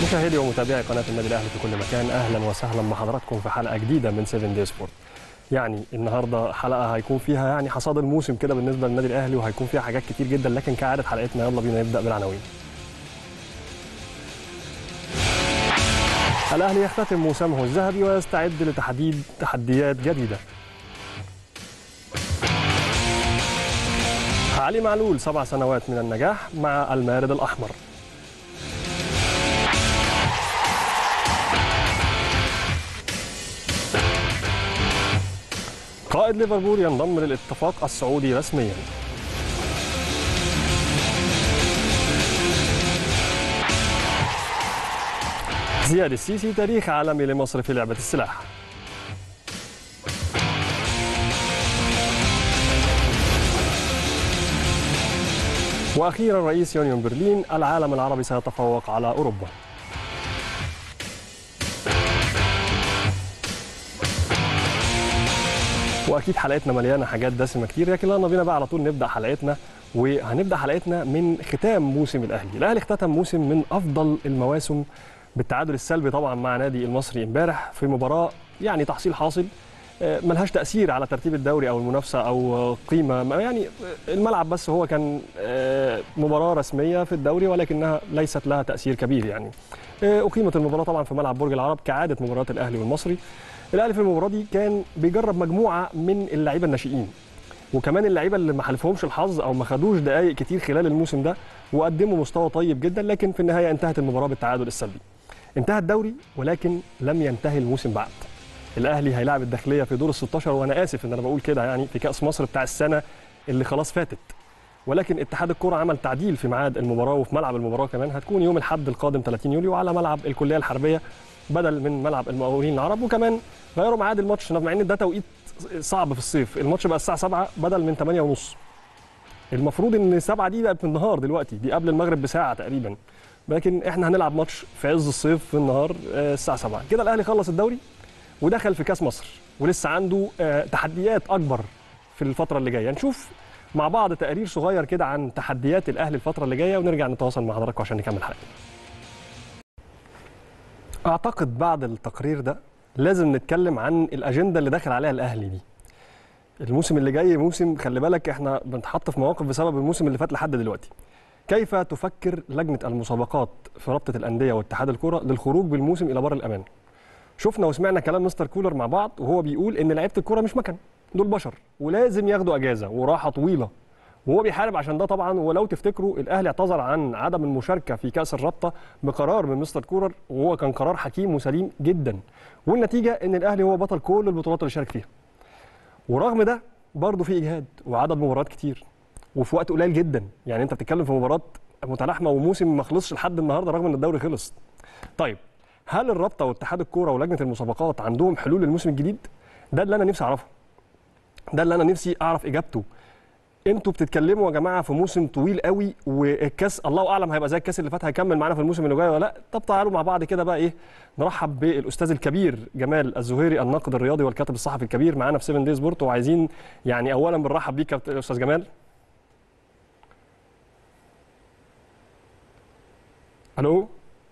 مشاهدي ومتابعي قناه النادي الاهلي في كل مكان اهلا وسهلا بحضراتكم في حلقه جديده من 7 دي سبورت يعني النهارده حلقه هيكون فيها يعني حصاد الموسم كده بالنسبه للنادي الاهلي وهيكون فيها حاجات كتير جدا لكن كعاده حلقتنا يلا بينا نبدا بالعناوين الاهلي يختتم موسمه الذهبي ويستعد لتحديد تحديات جديده علي معلول سبع سنوات من النجاح مع المارد الاحمر قائد ليفربول ينضم للاتفاق السعودي رسميا زياد السيسي تاريخ عالمي لمصر في لعبة السلاح وأخيرا رئيس يونيون برلين العالم العربي سيتفوق على أوروبا واكيد حلقتنا مليانه حاجات دسمه كتير لكن يلا بينا بقى على طول نبدا حلقتنا وهنبدا حلقتنا من ختام موسم الاهلي الاهلي اختتم موسم من افضل المواسم بالتعادل السلبي طبعا مع نادي المصري امبارح في مباراه يعني تحصيل حاصل ملهاش تاثير على ترتيب الدوري او المنافسه او قيمه يعني الملعب بس هو كان مباراه رسميه في الدوري ولكنها ليست لها تاثير كبير يعني اقيمت المباراه طبعا في ملعب برج العرب كعاده مباريات الاهلي والمصري الاهلي في المباراه دي كان بيجرب مجموعه من اللعيبه الناشئين وكمان اللعيبه اللي ما حالفهمش الحظ او ما خدوش دقائق كتير خلال الموسم ده وقدموا مستوى طيب جدا لكن في النهايه انتهت المباراه بالتعادل السلبي انتهى الدوري ولكن لم ينتهي الموسم بعد الاهلي هيلاعب الداخليه في دور ال 16 وانا اسف ان انا بقول كده يعني في كاس مصر بتاع السنه اللي خلاص فاتت ولكن اتحاد الكره عمل تعديل في ميعاد المباراه وفي ملعب المباراه كمان هتكون يوم الاحد القادم 30 يوليو على ملعب الكليه الحربيه بدل من ملعب المقاولين العرب وكمان غيروا ميعاد الماتش مع ان ده توقيت صعب في الصيف الماتش بقى الساعه 7 بدل من 8 ونص المفروض ان 7 دي بقت في النهار دلوقتي دي قبل المغرب بساعه تقريبا لكن احنا هنلعب ماتش في عز الصيف في النهار الساعه 7 كده الاهلي خلص الدوري ودخل في كاس مصر ولسه عنده تحديات اكبر في الفتره اللي جايه نشوف مع بعض تقرير صغير كده عن تحديات الاهلي الفتره اللي جايه ونرجع نتواصل مع حضراتكم عشان نكمل حلقتنا اعتقد بعد التقرير ده لازم نتكلم عن الاجنده اللي داخل عليها الاهلي دي الموسم اللي جاي موسم خلي بالك احنا بنتحط في مواقف بسبب الموسم اللي فات لحد دلوقتي كيف تفكر لجنه المسابقات في رابطه الانديه واتحاد الكره للخروج بالموسم الى بر الامان شفنا وسمعنا كلام مستر كولر مع بعض وهو بيقول ان لعيبه الكره مش مكن دول بشر ولازم ياخدوا اجازه وراحه طويله وهو بيحارب عشان ده طبعا ولو تفتكروا الاهلي اعتذر عن عدم المشاركه في كاس الرابطه بقرار من مستر كولر وهو كان قرار حكيم وسليم جدا والنتيجه ان الاهلي هو بطل كل البطولات اللي شارك فيها ورغم ده برضه في اجهاد وعدد مباريات كتير وفي وقت قليل جدا يعني انت بتتكلم في مباراه متلاحمه وموسم ما خلصش لحد النهارده رغم ان الدوري خلص طيب هل الرابطه واتحاد الكوره ولجنه المسابقات عندهم حلول للموسم الجديد ده اللي انا نفسي اعرفه ده اللي انا نفسي اعرف اجابته انتوا بتتكلموا يا جماعه في موسم طويل قوي والكاس الله اعلم هيبقى زي الكاس اللي فات هيكمل معانا في الموسم اللي جاي ولا لا طب تعالوا مع بعض كده بقى ايه نرحب بالاستاذ الكبير جمال الزهيري الناقد الرياضي والكاتب الصحفي الكبير معانا في 7 داي سبورت وعايزين يعني اولا بنرحب بيك يا استاذ جمال الو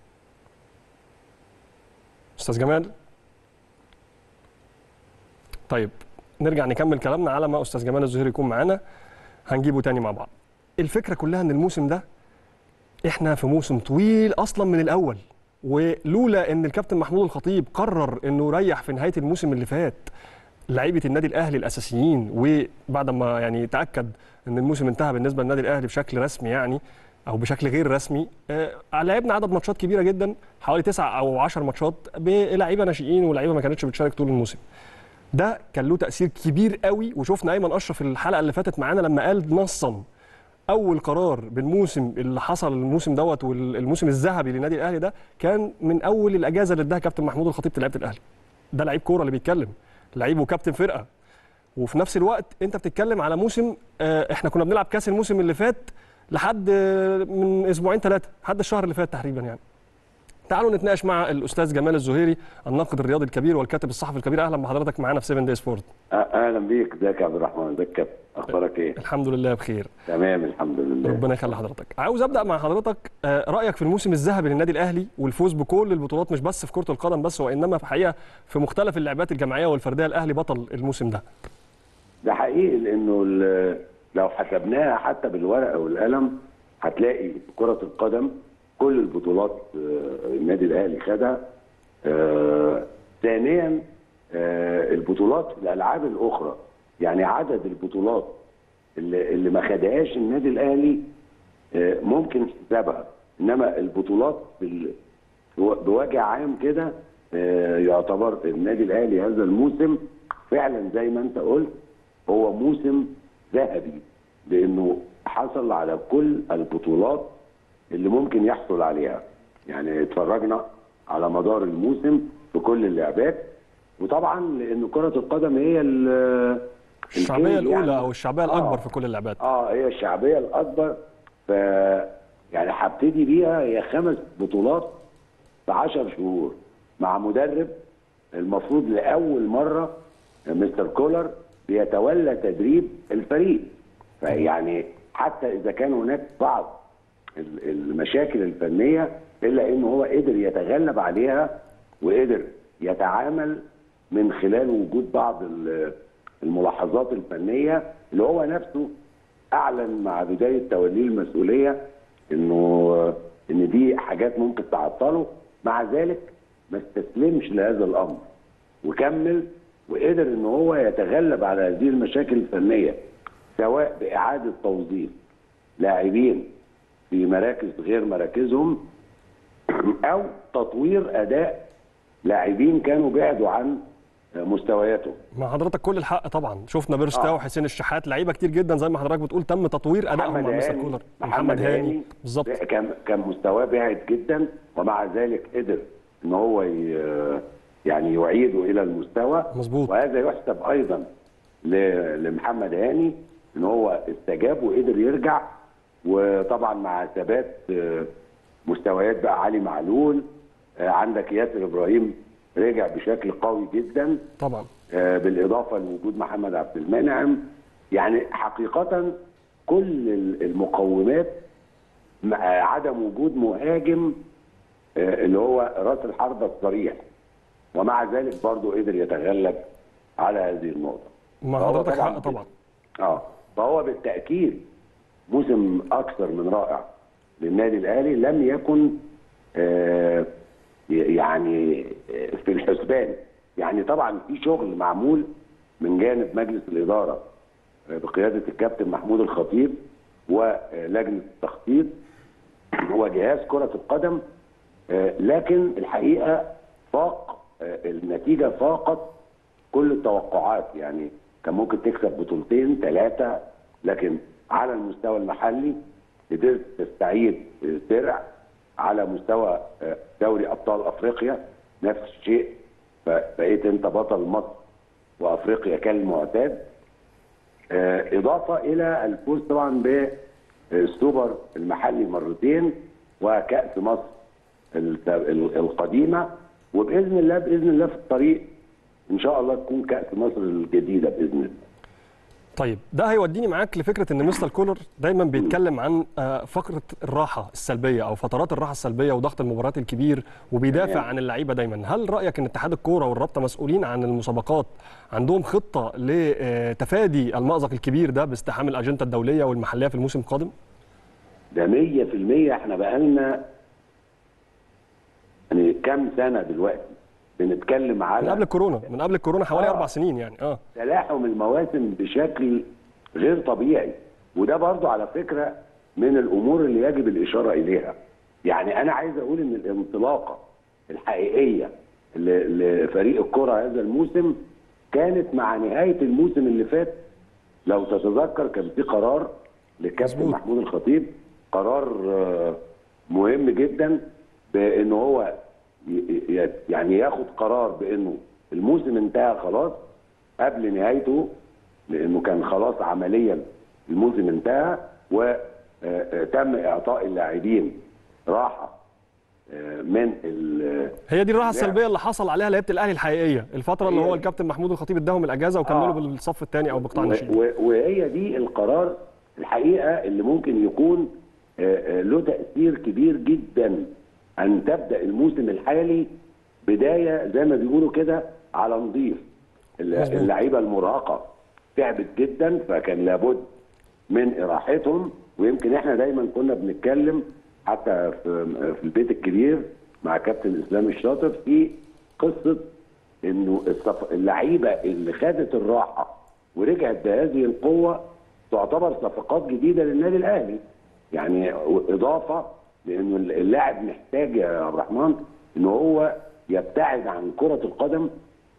استاذ جمال طيب نرجع نكمل كلامنا على ما استاذ جمال الزهيري يكون معانا هنجيبه تاني مع بعض الفكره كلها ان الموسم ده احنا في موسم طويل اصلا من الاول ولولا ان الكابتن محمود الخطيب قرر انه يريح في نهايه الموسم اللي فات لعيبه النادي الاهلي الاساسيين وبعد ما يعني تاكد ان الموسم انتهى بالنسبه للنادي الاهلي بشكل رسمي يعني او بشكل غير رسمي آه لعبنا عدد ماتشات كبيره جدا حوالي تسعة او 10 ماتشات بلعيبه ناشئين ولاعيبه ما كانتش بتشارك طول الموسم ده كان له تاثير كبير قوي وشفنا ايمن اشرف الحلقه اللي فاتت معانا لما قال نصا اول قرار بالموسم اللي حصل الموسم دوت والموسم الذهبي للنادي الاهلي ده كان من اول الاجازه اللي اداها كابتن محمود الخطيب لعيبه الاهلي ده لعيب كوره اللي بيتكلم لعيب وكابتن فرقه وفي نفس الوقت انت بتتكلم على موسم آه احنا كنا بنلعب كاس الموسم اللي فات لحد من اسبوعين ثلاثه لحد الشهر اللي فات تقريبا يعني تعالوا نتناقش مع الاستاذ جمال الزهيري الناقد الرياضي الكبير والكاتب الصحفي الكبير اهلا بحضرتك معانا في 7 داي سبورت اهلا بيك ازيك يا عبد الرحمن ازيك كابتن اخبارك ايه الحمد لله بخير تمام الحمد لله ربنا يخلي حضرتك عاوز ابدا مع حضرتك آه، رايك في الموسم الذهبي للنادي الاهلي والفوز بكل البطولات مش بس في كره القدم بس وانما في حقيقه في مختلف اللعبات الجماعيه والفرديه الاهلي بطل الموسم ده ده حقيقي لانه ال- لو حسبناها حتى بالورقه والقلم هتلاقي في كره القدم كل البطولات آه، النادي الاهلي خدها آه، ثانيا آه، البطولات في الالعاب الاخرى يعني عدد البطولات اللي, اللي ما خدهاش النادي الاهلي آه، ممكن حسابها انما البطولات بال- بو- بوجه عام كده آه، يعتبر النادي الاهلي هذا الموسم فعلا زي ما انت قلت هو موسم ذهبي لانه حصل على كل البطولات اللي ممكن يحصل عليها يعني اتفرجنا على مدار الموسم في كل اللعبات وطبعا لان كره القدم هي ال- الشعبيه الكينج الاولى يعني. او الشعبيه الاكبر في كل اللعبات اه هي الشعبيه الاكبر ف يعني هبتدي بيها هي خمس بطولات في 10 شهور مع مدرب المفروض لاول مره مستر كولر بيتولى تدريب الفريق فيعني حتى اذا كان هناك بعض ال- المشاكل الفنيه الا انه هو قدر يتغلب عليها وقدر يتعامل من خلال وجود بعض ال- الملاحظات الفنيه اللي هو نفسه اعلن مع بدايه توليه المسؤوليه انه ان دي حاجات ممكن تعطله مع ذلك ما استسلمش لهذا الامر وكمل وقدر ان هو يتغلب على هذه المشاكل الفنيه سواء باعاده توظيف لاعبين في مراكز غير مراكزهم او تطوير اداء لاعبين كانوا بعدوا عن مستوياتهم مع حضرتك كل الحق طبعا شفنا بيرستاو آه. وحسين الشحات لعيبه كتير جدا زي ما حضرتك بتقول تم تطوير ادائهم مع مستر كولر محمد هاني بالظبط كان كان مستواه بعد جدا ومع ذلك قدر ان هو ي- يعني يعيده الى المستوى مظبوط. وهذا يحسب ايضا ل- لمحمد هاني ان هو استجاب وقدر يرجع وطبعا مع ثبات آه، مستويات بقى علي معلول آه، عندك ياسر ابراهيم رجع بشكل قوي جدا طبعا آه، بالاضافه لوجود محمد عبد المنعم يعني حقيقه كل ال- المقومات مع عدم وجود مهاجم آه، اللي هو راس الحربه الصريح ومع ذلك برضه قدر يتغلب على هذه النقطه مع فهو حضرتك حق طبعا اه فهو بالتاكيد موسم اكثر من رائع للنادي الاهلي لم يكن آه يعني آه، في الحسبان يعني طبعا في شغل معمول من جانب مجلس الاداره آه، بقياده الكابتن محمود الخطيب ولجنه التخطيط وجهاز كره القدم آه، لكن الحقيقه فاق آه، النتيجه فاقت كل التوقعات يعني كان ممكن تكسب بطولتين ثلاثه لكن على المستوى المحلي قدرت تستعيد الدرع على مستوى آه، دوري ابطال افريقيا نفس الشيء فبقيت انت بطل مصر وافريقيا كالمعتاد آه، اضافه الى الفوز طبعا بالسوبر المحلي مرتين وكاس مصر الت- ال- القديمه وباذن الله باذن الله في الطريق ان شاء الله تكون كاس مصر الجديده باذن الله طيب ده هيوديني معاك لفكره ان مستر كولر دايما بيتكلم عن آه، فقره الراحه السلبيه او فترات الراحه السلبيه وضغط المباريات الكبير وبيدافع تمام. عن اللعيبه دايما هل رايك ان اتحاد الكوره والرابطه مسؤولين عن المسابقات عندهم خطه لتفادي المأزق الكبير ده باستحام الاجنده الدوليه والمحليه في الموسم القادم ده 100% احنا بقالنا يعني كام سنه دلوقتي بنتكلم على من قبل الكورونا من قبل الكورونا حوالي آه. اربع سنين يعني اه تلاحم المواسم بشكل غير طبيعي وده برضو على فكرة من الأمور اللي يجب الإشارة إليها يعني أنا عايز أقول إن الانطلاقة الحقيقية ل- لفريق الكرة هذا الموسم كانت مع نهاية الموسم اللي فات لو تتذكر كان في قرار للكابتن مظبوط. محمود الخطيب قرار آه، مهم جدا بأنه هو ي- ي- يعني ياخد قرار بأنه الموسم انتهى خلاص قبل نهايته لانه كان خلاص عمليا الموسم انتهى وتم اعطاء اللاعبين راحه آه، من ال- هي دي الراحه لا. السلبيه اللي حصل عليها لعيبه الاهلي الحقيقيه الفتره اللي هي هو دي. الكابتن محمود الخطيب اداهم الاجازه وكملوا آه. بالصف الثاني او بقطاع و- الناشئين و- وهي دي القرار الحقيقه اللي ممكن يكون آه، آه، له تاثير كبير جدا ان تبدا الموسم الحالي بدايه زي ما بيقولوا كده على نظيف الل- مظبوط. اللعيبه المراهقه تعبت جدا فكان لابد من اراحتهم ويمكن احنا دايما كنا بنتكلم حتى في في البيت الكبير مع كابتن اسلام الشاطر في قصه انه الصف- اللعيبه اللي خدت الراحه ورجعت بهذه القوه تعتبر صفقات جديده للنادي الاهلي يعني اضافه لانه اللاعب محتاج يا عبد الرحمن ان هو يبتعد عن كره القدم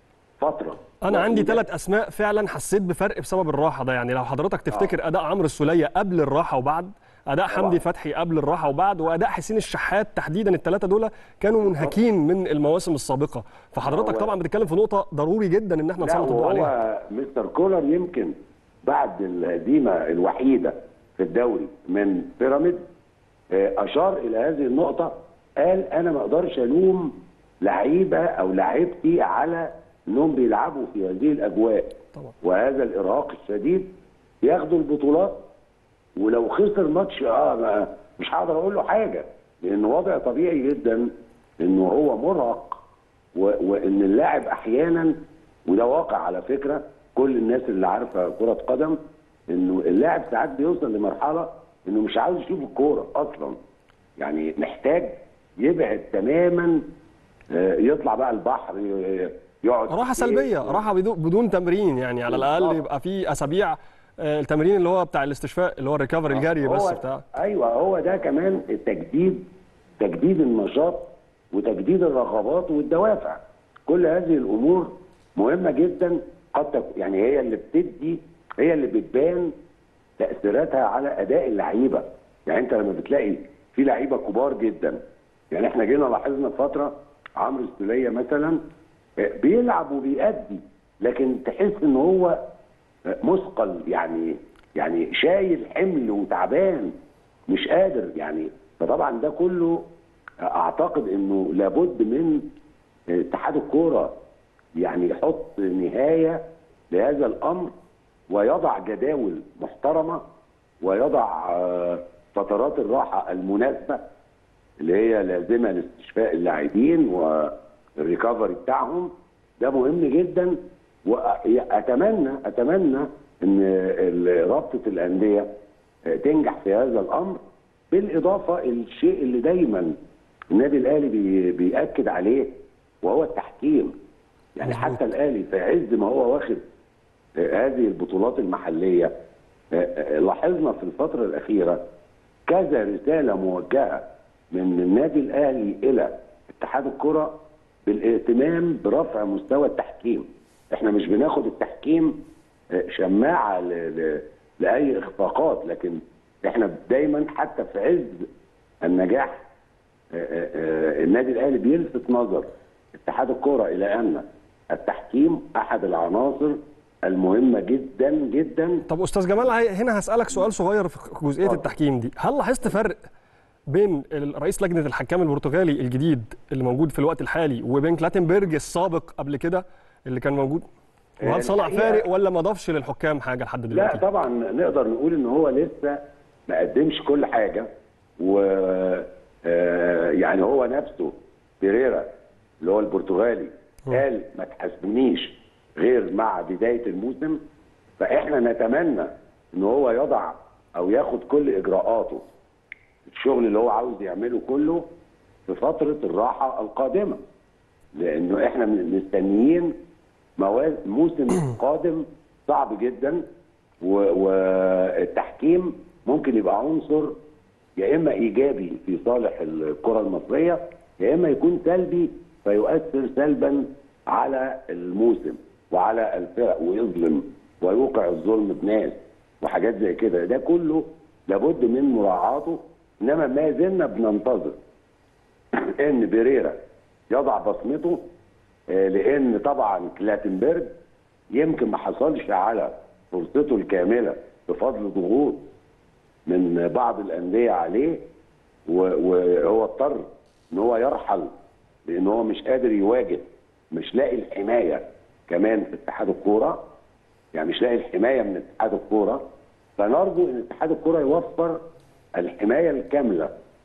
فتره انا عندي وده- ثلاث اسماء فعلا حسيت بفرق بسبب الراحه ده يعني لو حضرتك تفتكر اداء عمرو السوليه قبل الراحه وبعد اداء حمدي فتحي قبل الراحه وبعد واداء حسين الشحات تحديدا الثلاثه دول كانوا منهكين من المواسم السابقه فحضرتك هو- طبعا بتتكلم في نقطه ضروري جدا ان احنا لا نسلط الضوء عليها وهو مستر كولر يمكن بعد الهزيمه الوحيده في الدوري من بيراميدز آه، اشار الى هذه النقطه قال انا ما اقدرش الوم لعيبه او لعيبتي على انهم بيلعبوا في هذه الاجواء طبعا. وهذا الارهاق الشديد ياخدوا البطولات ولو خسر ماتش اه ما مش هقدر اقول له حاجه لان وضع طبيعي جدا انه هو مرهق و- وان اللاعب احيانا وده واقع على فكره كل الناس اللي عارفه كره قدم انه اللاعب ساعات بيوصل لمرحله انه مش عاوز يشوف الكوره اصلا يعني محتاج يبعد تماما آه، يطلع بقى البحر ي- يقعد في راحه البيت. سلبيه راحه بدون- بدون تمرين يعني على الاقل بالظبط. يبقى في اسابيع آه، التمرين اللي هو بتاع الاستشفاء اللي هو الريكفري الجري بس هو بتاع ايوه هو ده كمان التجديد تجديد النشاط وتجديد الرغبات والدوافع كل هذه الامور مهمه جدا قد تك- يعني هي اللي بتدي هي اللي بتبان تاثيراتها على اداء اللعيبه يعني انت لما بتلاقي في لعيبه كبار جدا يعني احنا جينا لاحظنا فتره عمرو السوليه مثلا آه، بيلعب وبيأدي لكن تحس ان هو مثقل يعني يعني شايل حمل وتعبان مش قادر يعني فطبعا ده كله اعتقد انه لابد من اتحاد الكوره يعني يحط نهايه لهذا الامر ويضع جداول محترمه ويضع آه، فترات الراحه المناسبه اللي هي لازمه لاستشفاء اللاعبين والريكفري بتاعهم ده مهم جدا واتمنى اتمنى ان ال- رابطه الانديه تنجح في هذا الامر بالاضافه الشيء اللي دايما النادي الاهلي بي- بياكد عليه وهو التحكيم يعني حتى الاهلي في عز ما هو واخد آه، هذه البطولات المحليه آه، آه، لاحظنا في الفتره الاخيره كذا رساله موجهه من النادي الاهلي الى اتحاد الكره بالاهتمام برفع مستوى التحكيم احنا مش بناخد التحكيم آه، شماعه ل... ل... لاي اخفاقات لكن احنا دايما حتى في عز النجاح آه، آه، آه، النادي الاهلي بيلفت نظر اتحاد الكره الى ان التحكيم احد العناصر المهمه جدا جدا طب استاذ جمال هي- هنا هسالك سؤال صغير في جزئيه اتفضل. التحكيم دي هل لاحظت فرق بين ال- رئيس لجنه الحكام البرتغالي الجديد اللي موجود في الوقت الحالي وبين كلاتنبرج السابق قبل كده اللي كان موجود وهل صنع الحقيقة- فارق ولا ما ضافش للحكام حاجه لحد لا دلوقتي طبعا نقدر نقول ان هو لسه ما قدمش كل حاجه و آه، يعني هو نفسه بيريرا اللي هو البرتغالي قال ما تحاسبونيش غير مع بدايه الموسم فاحنا نتمنى ان هو يضع او ياخد كل اجراءاته الشغل اللي هو عاوز يعمله كله في فتره الراحه القادمه لانه احنا مستنيين موا- موسم قادم صعب جدا و- والتحكيم ممكن يبقى عنصر يا اما ايجابي في صالح الكره المصريه يا اما يكون سلبي فيؤثر سلبا على الموسم وعلى الفرق ويظلم ويوقع الظلم بناس وحاجات زي كده ده كله لابد من مراعاته انما ما زلنا بننتظر ان بيريرا يضع بصمته آه، لان طبعا كلاتنبرج يمكن ما حصلش على فرصته الكامله بفضل ضغوط من بعض الانديه عليه و- وهو اضطر ان هو يرحل لان هو مش قادر يواجه مش لاقي الحمايه كمان في اتحاد الكوره يعني مش لاقي الحمايه من اتحاد الكوره فنرجو ان اتحاد الكوره يوفر الحمايه الكامله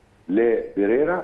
لبيريرا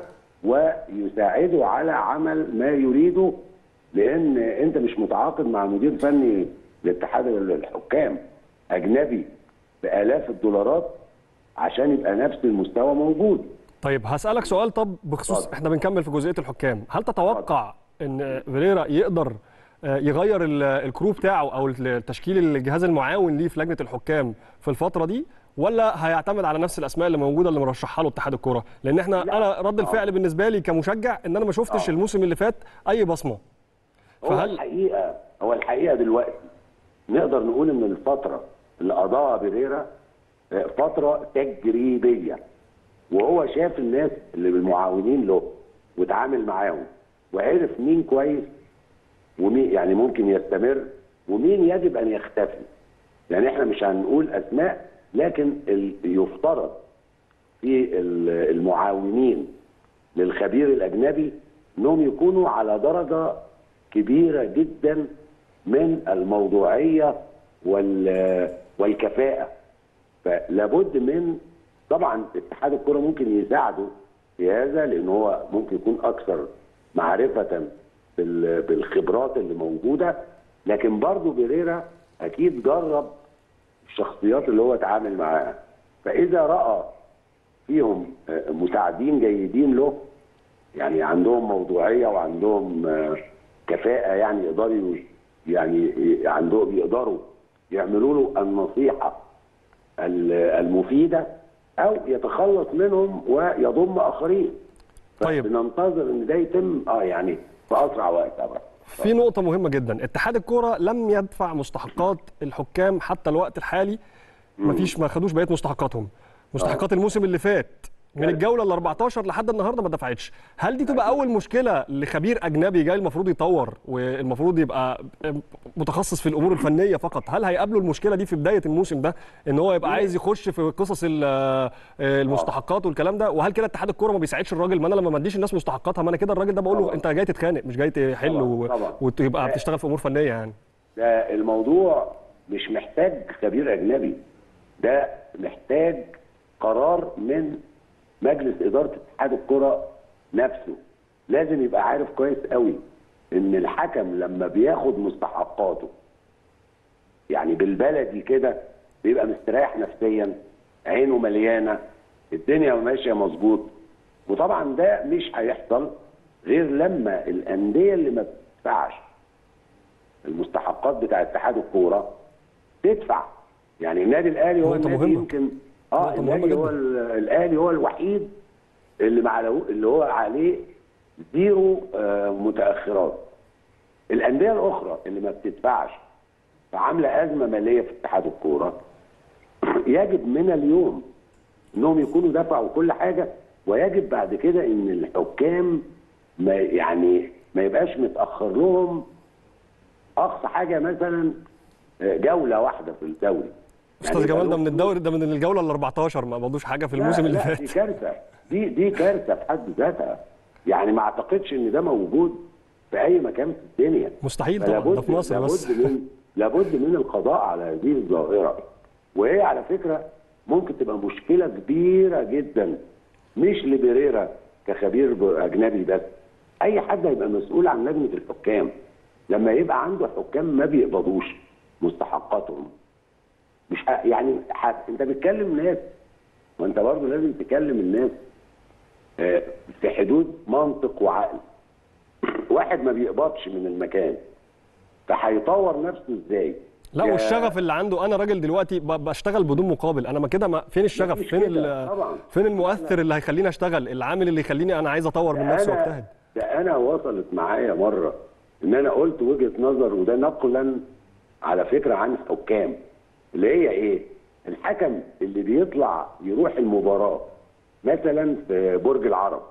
ويساعده على عمل ما يريده لان انت مش متعاقد مع مدير فني لاتحاد الحكام اجنبي بالاف الدولارات عشان يبقى نفس المستوى موجود طيب هسألك سؤال طب بخصوص اتفضل. احنا بنكمل في جزئية الحكام هل تتوقع ان فيريرا يقدر آه، يغير ال- الكرو بتاعه او التشكيل الجهاز المعاون ليه في لجنة الحكام في الفترة دي ولا هيعتمد على نفس الاسماء اللي موجوده اللي مرشحها له اتحاد الكوره لان احنا لا. انا رد الفعل بالنسبه لي كمشجع ان انا ما شفتش آه. الموسم اللي فات اي بصمه هو فهل- الحقيقه هو الحقيقه دلوقتي نقدر نقول ان الفتره اللي قضاها بيريرا آه، فتره تجريبيه وهو شاف الناس اللي المعاونين له وتعامل معاهم وعرف مين كويس ومين يعني ممكن يستمر ومين يجب ان يختفي يعني احنا مش هنقول اسماء لكن ال- يفترض في ال- المعاونين للخبير الاجنبي انهم يكونوا على درجه كبيره جدا من الموضوعيه وال- والكفاءه فلابد من طبعا اتحاد الكره ممكن يساعده في هذا لان هو ممكن يكون اكثر معرفه بال- بالخبرات اللي موجوده لكن برضه بيريرا اكيد جرب الشخصيات اللي هو اتعامل معاها فاذا راى فيهم آه، مساعدين جيدين له يعني عندهم موضوعيه وعندهم آه، كفاءه يعني يقدروا يعني عندهم يقدروا يعملوا له النصيحه ال- المفيده او يتخلص منهم ويضم اخرين طيب. بننتظر ان ده يتم اه يعني في اسرع وقت طبعا في نقطة مهمة جدا، اتحاد الكورة لم يدفع مستحقات الحكام حتى الوقت الحالي مفيش ما خدوش بقية مستحقاتهم. مستحقات الموسم اللي فات من كانت. الجولة ال 14 لحد النهارده ما دفعتش، هل دي تبقى أول مشكلة لخبير أجنبي جاي المفروض يطور والمفروض يبقى متخصص في الأمور الفنية فقط، هل هيقابله المشكلة دي في بداية الموسم ده إن هو يبقى عايز يخش في قصص ال- المستحقات والكلام ده، وهل كده اتحاد الكورة ما بيساعدش الراجل؟ ما أنا لما ما اديش الناس مستحقاتها ما أنا كده الراجل ده بقول له طبعا. أنت جاي تتخانق مش جاي تحل طبعا، و- طبعا. وتبقى آه. بتشتغل في امور فنيه يعني ده الموضوع مش محتاج خبير اجنبي ده محتاج قرار من مجلس اداره اتحاد الكره نفسه لازم يبقى عارف كويس قوي ان الحكم لما بياخد مستحقاته يعني بالبلدي كده بيبقى مستريح نفسيا عينه مليانه الدنيا ماشيه مظبوط وطبعا ده مش هيحصل غير لما الانديه اللي ما بتدفعش المستحقات بتاع اتحاد الكوره تدفع يعني النادي الاهلي هو نقطة النادي مهمة. يمكن اه نقطة مهمة النادي هو جدا. ال- الاهلي هو الوحيد اللي معلو اللي هو عليه زيرو آه متاخرات الانديه الاخرى اللي ما بتدفعش فعامله ازمه ماليه في اتحاد الكوره يجب من اليوم انهم يكونوا دفعوا كل حاجه ويجب بعد كده ان الحكام ما يعني ما يبقاش متاخر لهم اقصى حاجه مثلا جوله واحده في الدوري استاذ يعني جمال ده يبقى من الدوري ده من الجوله ال 14 ما قبضوش حاجه في الموسم لا اللي لا فات دي كارثه دي دي كارثه في حد ذاتها يعني ما اعتقدش ان ده موجود في اي مكان في الدنيا مستحيل طبعا ده في مصر بس لابد من لابد من القضاء على هذه الظاهره وهي على فكره ممكن تبقى مشكله كبيره جدا مش لبريرا كخبير ب- اجنبي بس اي حد هيبقى مسؤول عن لجنه الحكام لما يبقى عنده حكام ما بيقبضوش مستحقاتهم مش ه- يعني ح- انت بتكلم ناس وانت برضه لازم تكلم الناس آه، في حدود منطق وعقل واحد ما بيقبضش من المكان فهيطور نفسه ازاي لا يا- والشغف اللي عنده انا راجل دلوقتي ب- بشتغل بدون مقابل انا ما كده ما فين الشغف مفيش فين كده، ال- طبعا. فين المؤثر اللي هيخليني اشتغل العامل اللي يخليني انا عايز اطور من ده نفسي أنا- واجتهد ده انا وصلت معايا مره ان انا قلت وجهه نظر وده نقلا على فكره عن الحكام اللي هي ايه؟ الحكم اللي بيطلع يروح المباراه مثلا في برج العرب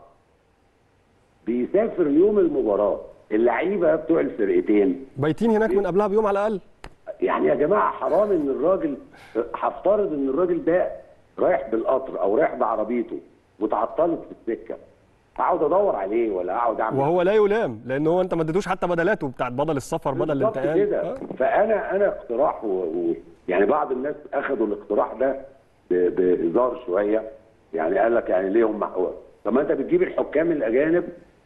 بيسافر يوم المباراه اللعيبه بتوع الفرقتين بايتين هناك من قبلها بيوم على الاقل يعني يا جماعه حرام ان الراجل هفترض ان الراجل ده رايح بالقطر او رايح بعربيته وتعطلت في السكه هقعد ادور عليه ولا هقعد اعمل وهو لا يلام لان هو انت ما اديتوش حتى بدلاته بتاعت بدل السفر بدل بالظبط الانتقال كده آه. فانا انا اقتراح و... و... يعني بعض الناس اخذوا الاقتراح ده ب... بهزار شويه يعني قال لك يعني ليه هم طب ما انت بتجيب الحكام الاجانب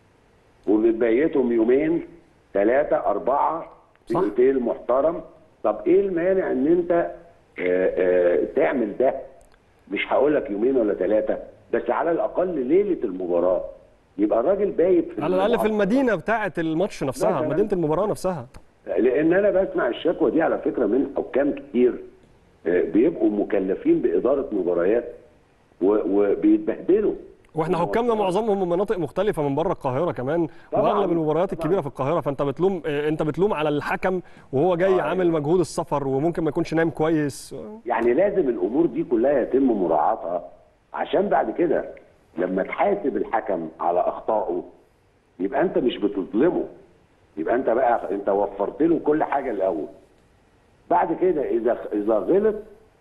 وبتبيتهم يومين ثلاثه اربعه في صح. اوتيل محترم طب ايه المانع ان انت آه، آه، تعمل ده مش هقول لك يومين ولا ثلاثه بس على الاقل ليله المباراه يبقى الراجل بايت في على الاقل في المعسكر. المدينه بتاعه الماتش نفسها كمان. مدينه المباراه نفسها لان انا بسمع الشكوى دي على فكره من حكام كتير آه، بيبقوا مكلفين باداره مباريات و- وبيتبهدلوا واحنا حكامنا معظمهم من مناطق مختلفه من بره القاهره كمان طبعاً، واغلب المباريات طبعاً. الكبيره في القاهره فانت بتلوم آه، انت بتلوم على الحكم وهو جاي آه، عامل مجهود السفر وممكن ما يكونش نايم كويس يعني لازم الامور دي كلها يتم مراعاتها عشان بعد كده لما تحاسب الحكم على اخطائه يبقى انت مش بتظلمه يبقى انت بقى انت وفرت له كل حاجه الاول بعد كده اذا اذا غلط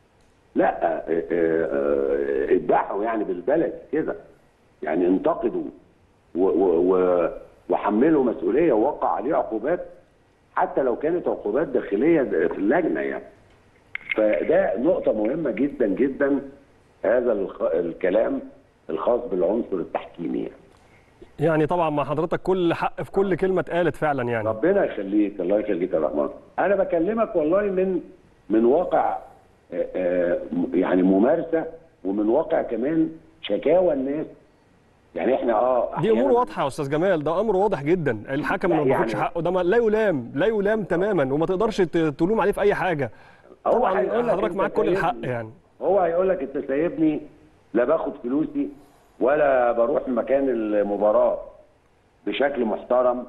لا اه، اه، اه، اذبحوا يعني بالبلد كده يعني انتقدوا و- و- و- وحملوا مسؤوليه ووقع عليه عقوبات حتى لو كانت عقوبات داخليه في اللجنه يعني فده نقطة مهمة جدا جدا هذا الخ... الكلام الخاص بالعنصر التحكيمي يعني. يعني طبعا مع حضرتك كل حق في كل كلمه اتقالت فعلا يعني ربنا يخليك الله يخليك يا رحمن أنا بكلمك والله من من واقع آه، آه، م- يعني ممارسة ومن واقع كمان شكاوى الناس يعني احنا اه دي امور أحياناً- واضحه يا استاذ جمال ده امر واضح جدا الحكم لا اللي ما بياخدش يعني- حقه ده ما- لا يلام لا يلام تماما وما تقدرش ت- تلوم عليه في اي حاجه هو طبعا هيقول لك حضرتك أنت معاك كل سايبني. الحق يعني هو هيقول لك انت سايبني لا باخد فلوسي ولا بروح مكان المباراه بشكل محترم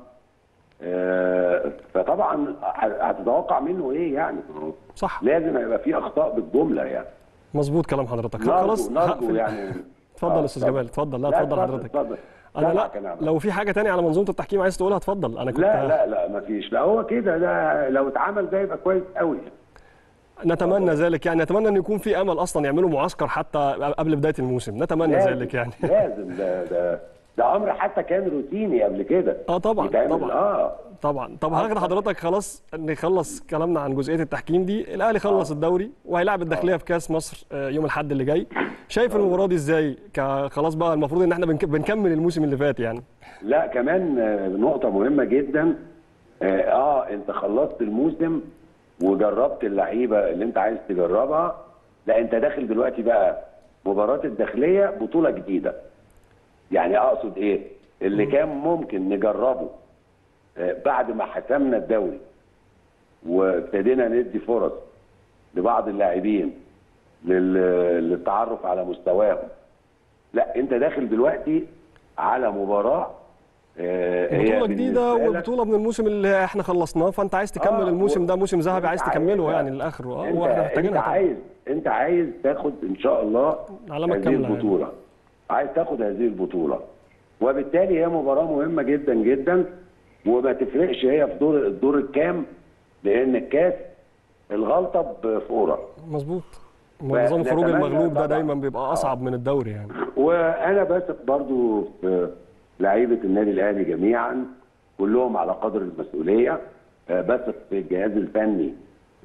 آه، فطبعا ه- هتتوقع منه ايه يعني صح لازم يبقى في اخطاء بالجمله يعني مظبوط كلام حضرتك نرجو خلاص نرجو هقفل. يعني اتفضل آه، يا استاذ جمال اتفضل لا اتفضل حضرتك اتفضل انا سامعك لا عم. لو في حاجه تانية على منظومه التحكيم عايز تقولها اتفضل انا كنت لا لا لا مفيش لا هو كده ده لو اتعمل ده يبقى كويس قوي نتمنى ذلك يعني نتمنى ان يكون في امل اصلا يعملوا معسكر حتى قبل بدايه الموسم نتمنى لازم- ذلك يعني لازم ده ده ده امر حتى كان روتيني قبل كده اه طبعا يتعمل. طبعا اه طبعا طب هاخد حضرتك خلاص نخلص كلامنا عن جزئيه التحكيم دي الاهلي خلص الدوري وهيلاعب الداخليه في كاس مصر آه، يوم الاحد اللي جاي شايف المباراه دي ازاي ك- خلاص بقى المفروض ان احنا بنك- بنكمل الموسم اللي فات يعني لا كمان آه، نقطة مهمة جدا اه, آه انت خلصت الموسم وجربت اللعيبة اللي انت عايز تجربها لا انت داخل دلوقتي بقى مباراة الداخلية بطولة جديدة يعني اقصد ايه اللي كان ممكن نجربه آه بعد ما حسمنا الدوري وابتدينا ندي فرص لبعض اللاعبين لل- للتعرف على مستواهم لا انت داخل دلوقتي على مباراه آه، هي بطوله جديده بالنسبة لك- وبطوله من الموسم اللي احنا خلصناه فانت عايز تكمل آه، الموسم و- ده موسم ذهبي عايز وانت تكمله عايز- يعني للاخر اه انت, واحنا انت محتاجينها طبعاً. عايز انت عايز تاخد ان شاء الله علامة هذه كاملة يعني. البطوله عايز تاخد هذه البطوله وبالتالي هي مباراه مهمه جدا جدا وما تفرقش هي في دور الدور الكام لان الكاس الغلطه بفوره مظبوط نظام خروج نتمنى المغلوب ده طبعاً. دايما بيبقى اصعب من الدوري يعني وانا بثق برضو في لعيبه النادي الاهلي جميعا كلهم على قدر المسؤوليه آه، بثق في الجهاز الفني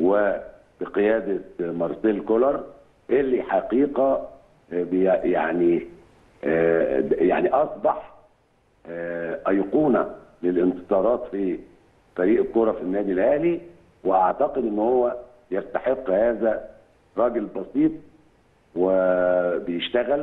وبقياده مارسيل كولر اللي حقيقه آه، بي- يعني آه، يعني اصبح آه، ايقونه للانتصارات في فريق الكوره في النادي الاهلي واعتقد ان هو يستحق هذا راجل بسيط وبيشتغل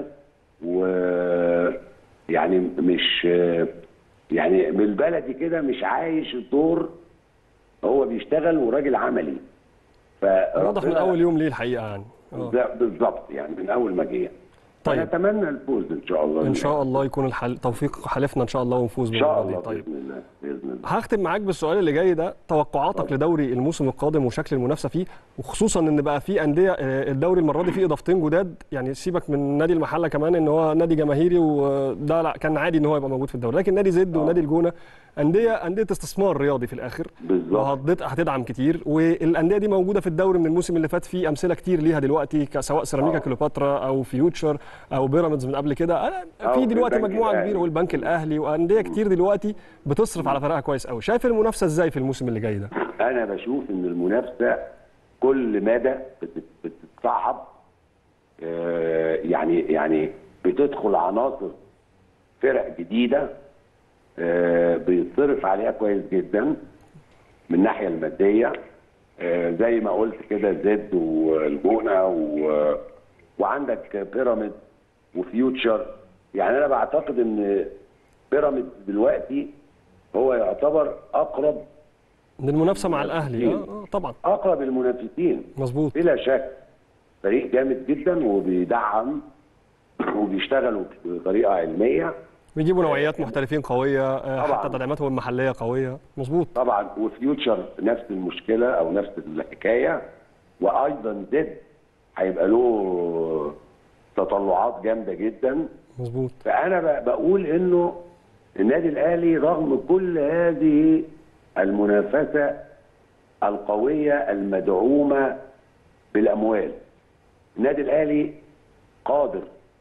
ويعني مش يعني بالبلدي كده مش عايش الدور هو بيشتغل وراجل عملي واضح من فربنا- اول يوم ليه الحقيقه يعني آه. ده بالظبط يعني من اول ما جه طيب. نتمنى الفوز ان شاء الله ان شاء الله يكون الحل توفيق حلفنا ان شاء الله ونفوز ان شاء بالمباراه دي الله طيب باذن الله باذن الله هختم معاك بالسؤال اللي جاي ده توقعاتك لدوري الموسم القادم وشكل المنافسه فيه وخصوصا ان بقى في انديه آه، الدوري المره دي فيه اضافتين جداد يعني سيبك من نادي المحله كمان ان هو نادي جماهيري وده لا كان عادي ان هو يبقى موجود في الدوري لكن نادي زد آه. ونادي الجونه انديه انديه استثمار رياضي في الاخر بالظبط وهتض- هتدعم كتير والانديه دي موجوده في الدوري من الموسم اللي فات في امثله كتير ليها دلوقتي ك- سواء سيراميكا آه. كليوباترا او فيوتشر او بيراميدز من قبل كده أنا- أو في في دلوقتي البنك مجموعه الأهلي. كبيره والبنك الاهلي وانديه كتير دلوقتي بتصرف على فريقها كويس قوي شايف المنافسه ازاي في الموسم اللي جاي ده انا بشوف ان المنافسه كل مدى بتت- بتتصعب آه، يعني يعني بتدخل عناصر فرق جديده آه، بيتصرف عليها كويس جدا من الناحيه الماديه آه، زي ما قلت كده زد والجونه و- وعندك بيراميدز وفيوتشر يعني انا بعتقد ان بيراميدز دلوقتي هو يعتبر اقرب للمنافسه مع الاهلي اه آه، طبعا اقرب المنافسين مظبوط بلا شك فريق جامد جدا وبيدعم وبيشتغلوا بطريقه علميه بيجيبوا نوعيات محترفين قويه آه، طبعاً. حتى تدعيماتهم المحليه قويه مظبوط طبعا وفيوتشر نفس المشكله او نفس الحكايه وايضا زد هيبقى له تطلعات جامده جدا مظبوط فانا ب- بقول انه النادي الاهلي رغم كل هذه المنافسه القويه المدعومه بالاموال النادي الاهلي قادر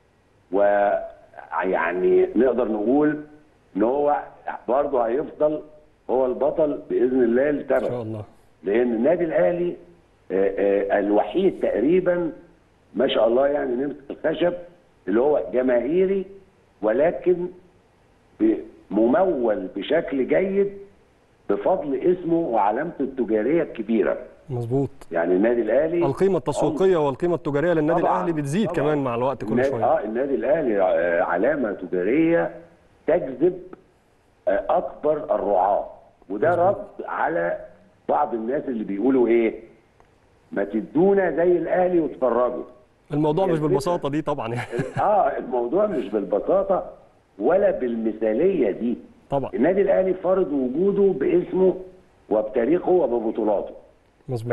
ويعني نقدر نقول ان هو برضه هيفضل هو البطل باذن الله ان شاء لسبب الله لان النادي الاهلي آه، آه، الوحيد تقريبا ما شاء الله يعني نمسك الخشب اللي هو جماهيري ولكن ب- ممول بشكل جيد بفضل اسمه وعلامته التجاريه الكبيره مظبوط يعني النادي الاهلي القيمه التسويقيه والقيمه التجاريه للنادي طبعاً، الاهلي بتزيد طبعاً. كمان مع الوقت كل النادي- شويه اه النادي الاهلي آه، علامه تجاريه تجذب آه، اكبر الرعاه وده رد على بعض الناس اللي بيقولوا ايه ما تدونا زي الاهلي وتفرجوا الموضوع هي مش الفكرة. بالبساطه دي طبعا يعني اه الموضوع مش بالبساطه ولا بالمثاليه دي طبعا النادي الاهلي فرض وجوده باسمه وبتاريخه وببطولاته مظبوط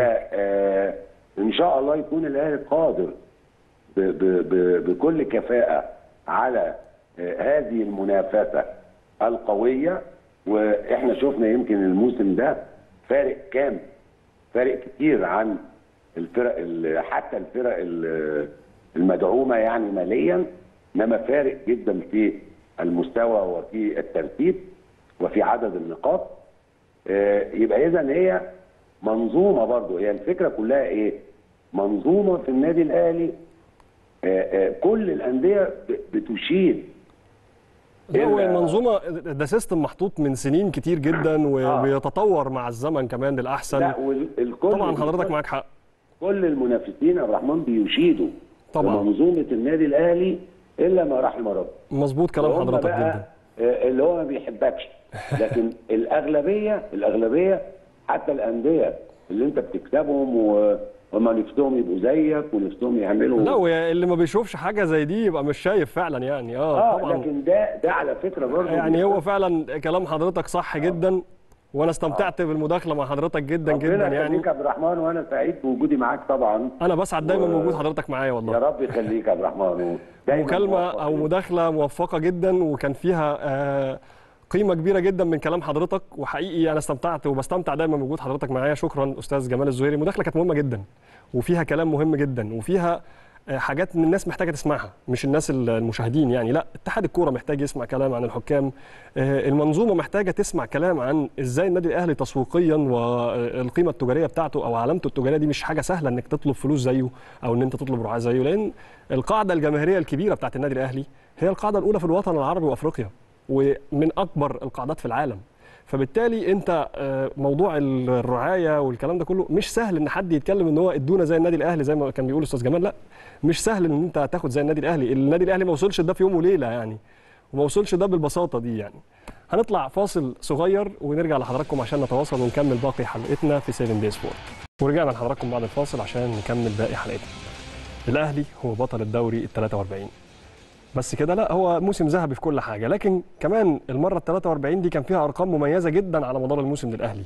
فإن شاء الله يكون الأهلي قادر ب ب ب بكل كفاءة على آه، هذه المنافسة القوية وإحنا شفنا يمكن الموسم ده فارق كام فارق كتير عن الفرق ال- حتى الفرق ال- المدعومة يعني ماليا إنما فارق جدا في المستوى وفي الترتيب وفي عدد النقاط آه، يبقى اذا هي منظومه برضو هي الفكره كلها ايه؟ منظومه في النادي الاهلي آه، آه، كل الانديه ب- بتشيد لا هو إلا- المنظومه ده سيستم محطوط من سنين كتير جدا وبيتطور مع الزمن كمان للاحسن لا والكل طبعا حضرتك معاك حق كل المنافسين يا عبد الرحمن بيشيدوا طبعاً. منظومه النادي الاهلي الا ما رحم ربي مظبوط كلام وهم حضرتك بقى جدا آه، اللي هو ما بيحبكش لكن الاغلبيه الاغلبيه حتى الانديه اللي انت بتكسبهم و- وما نفسهم يبقوا زيك ونفسهم يعملوا لا واللي ما بيشوفش حاجه زي دي يبقى مش شايف فعلا يعني اه, اه طبعا لكن ده ده على فكره برضه يعني هو فعلا كلام حضرتك صح جدا وانا استمتعت بالمداخله مع حضرتك جدا جدا ربنا يعني يخليك يا عبد الرحمن وانا سعيد بوجودي معاك طبعا انا بسعد دايما و- بوجود حضرتك معايا يا والله رب يخليك يا عبد الرحمن دايماً مكالمه موفق او ليك. مداخله موفقه جدا وكان فيها آه قيمه كبيره جدا من كلام حضرتك وحقيقي انا استمتعت وبستمتع دايما بوجود حضرتك معايا شكرا استاذ جمال الزهيري المداخله كانت مهمه جدا وفيها كلام مهم جدا وفيها آه، حاجات من الناس محتاجه تسمعها مش الناس المشاهدين يعني لا اتحاد الكوره محتاج يسمع كلام عن الحكام آه، المنظومه محتاجه تسمع كلام عن ازاي النادي الاهلي تسويقيا والقيمه التجاريه بتاعته او علامته التجاريه دي مش حاجه سهله انك تطلب فلوس زيه او ان انت تطلب رعاه زيه لان القاعده الجماهيريه الكبيره بتاعت النادي الاهلي هي القاعده الاولى في الوطن العربي وافريقيا ومن اكبر القاعدات في العالم فبالتالي انت آه، موضوع الرعايه والكلام ده كله مش سهل ان حد يتكلم ان هو ادونا زي النادي الاهلي زي ما كان بيقول استاذ جمال لا مش سهل ان انت تاخد زي النادي الاهلي النادي الاهلي ما وصلش ده في يوم وليله يعني وما وصلش ده بالبساطه دي يعني هنطلع فاصل صغير ونرجع لحضراتكم عشان نتواصل ونكمل باقي حلقتنا في 7 داي سبورت ورجعنا لحضراتكم بعد الفاصل عشان نكمل باقي حلقتنا الاهلي هو بطل الدوري ال 43 بس كده لا هو موسم ذهبي في كل حاجه لكن كمان المره ال 43 دي كان فيها ارقام مميزه جدا على مدار الموسم للاهلي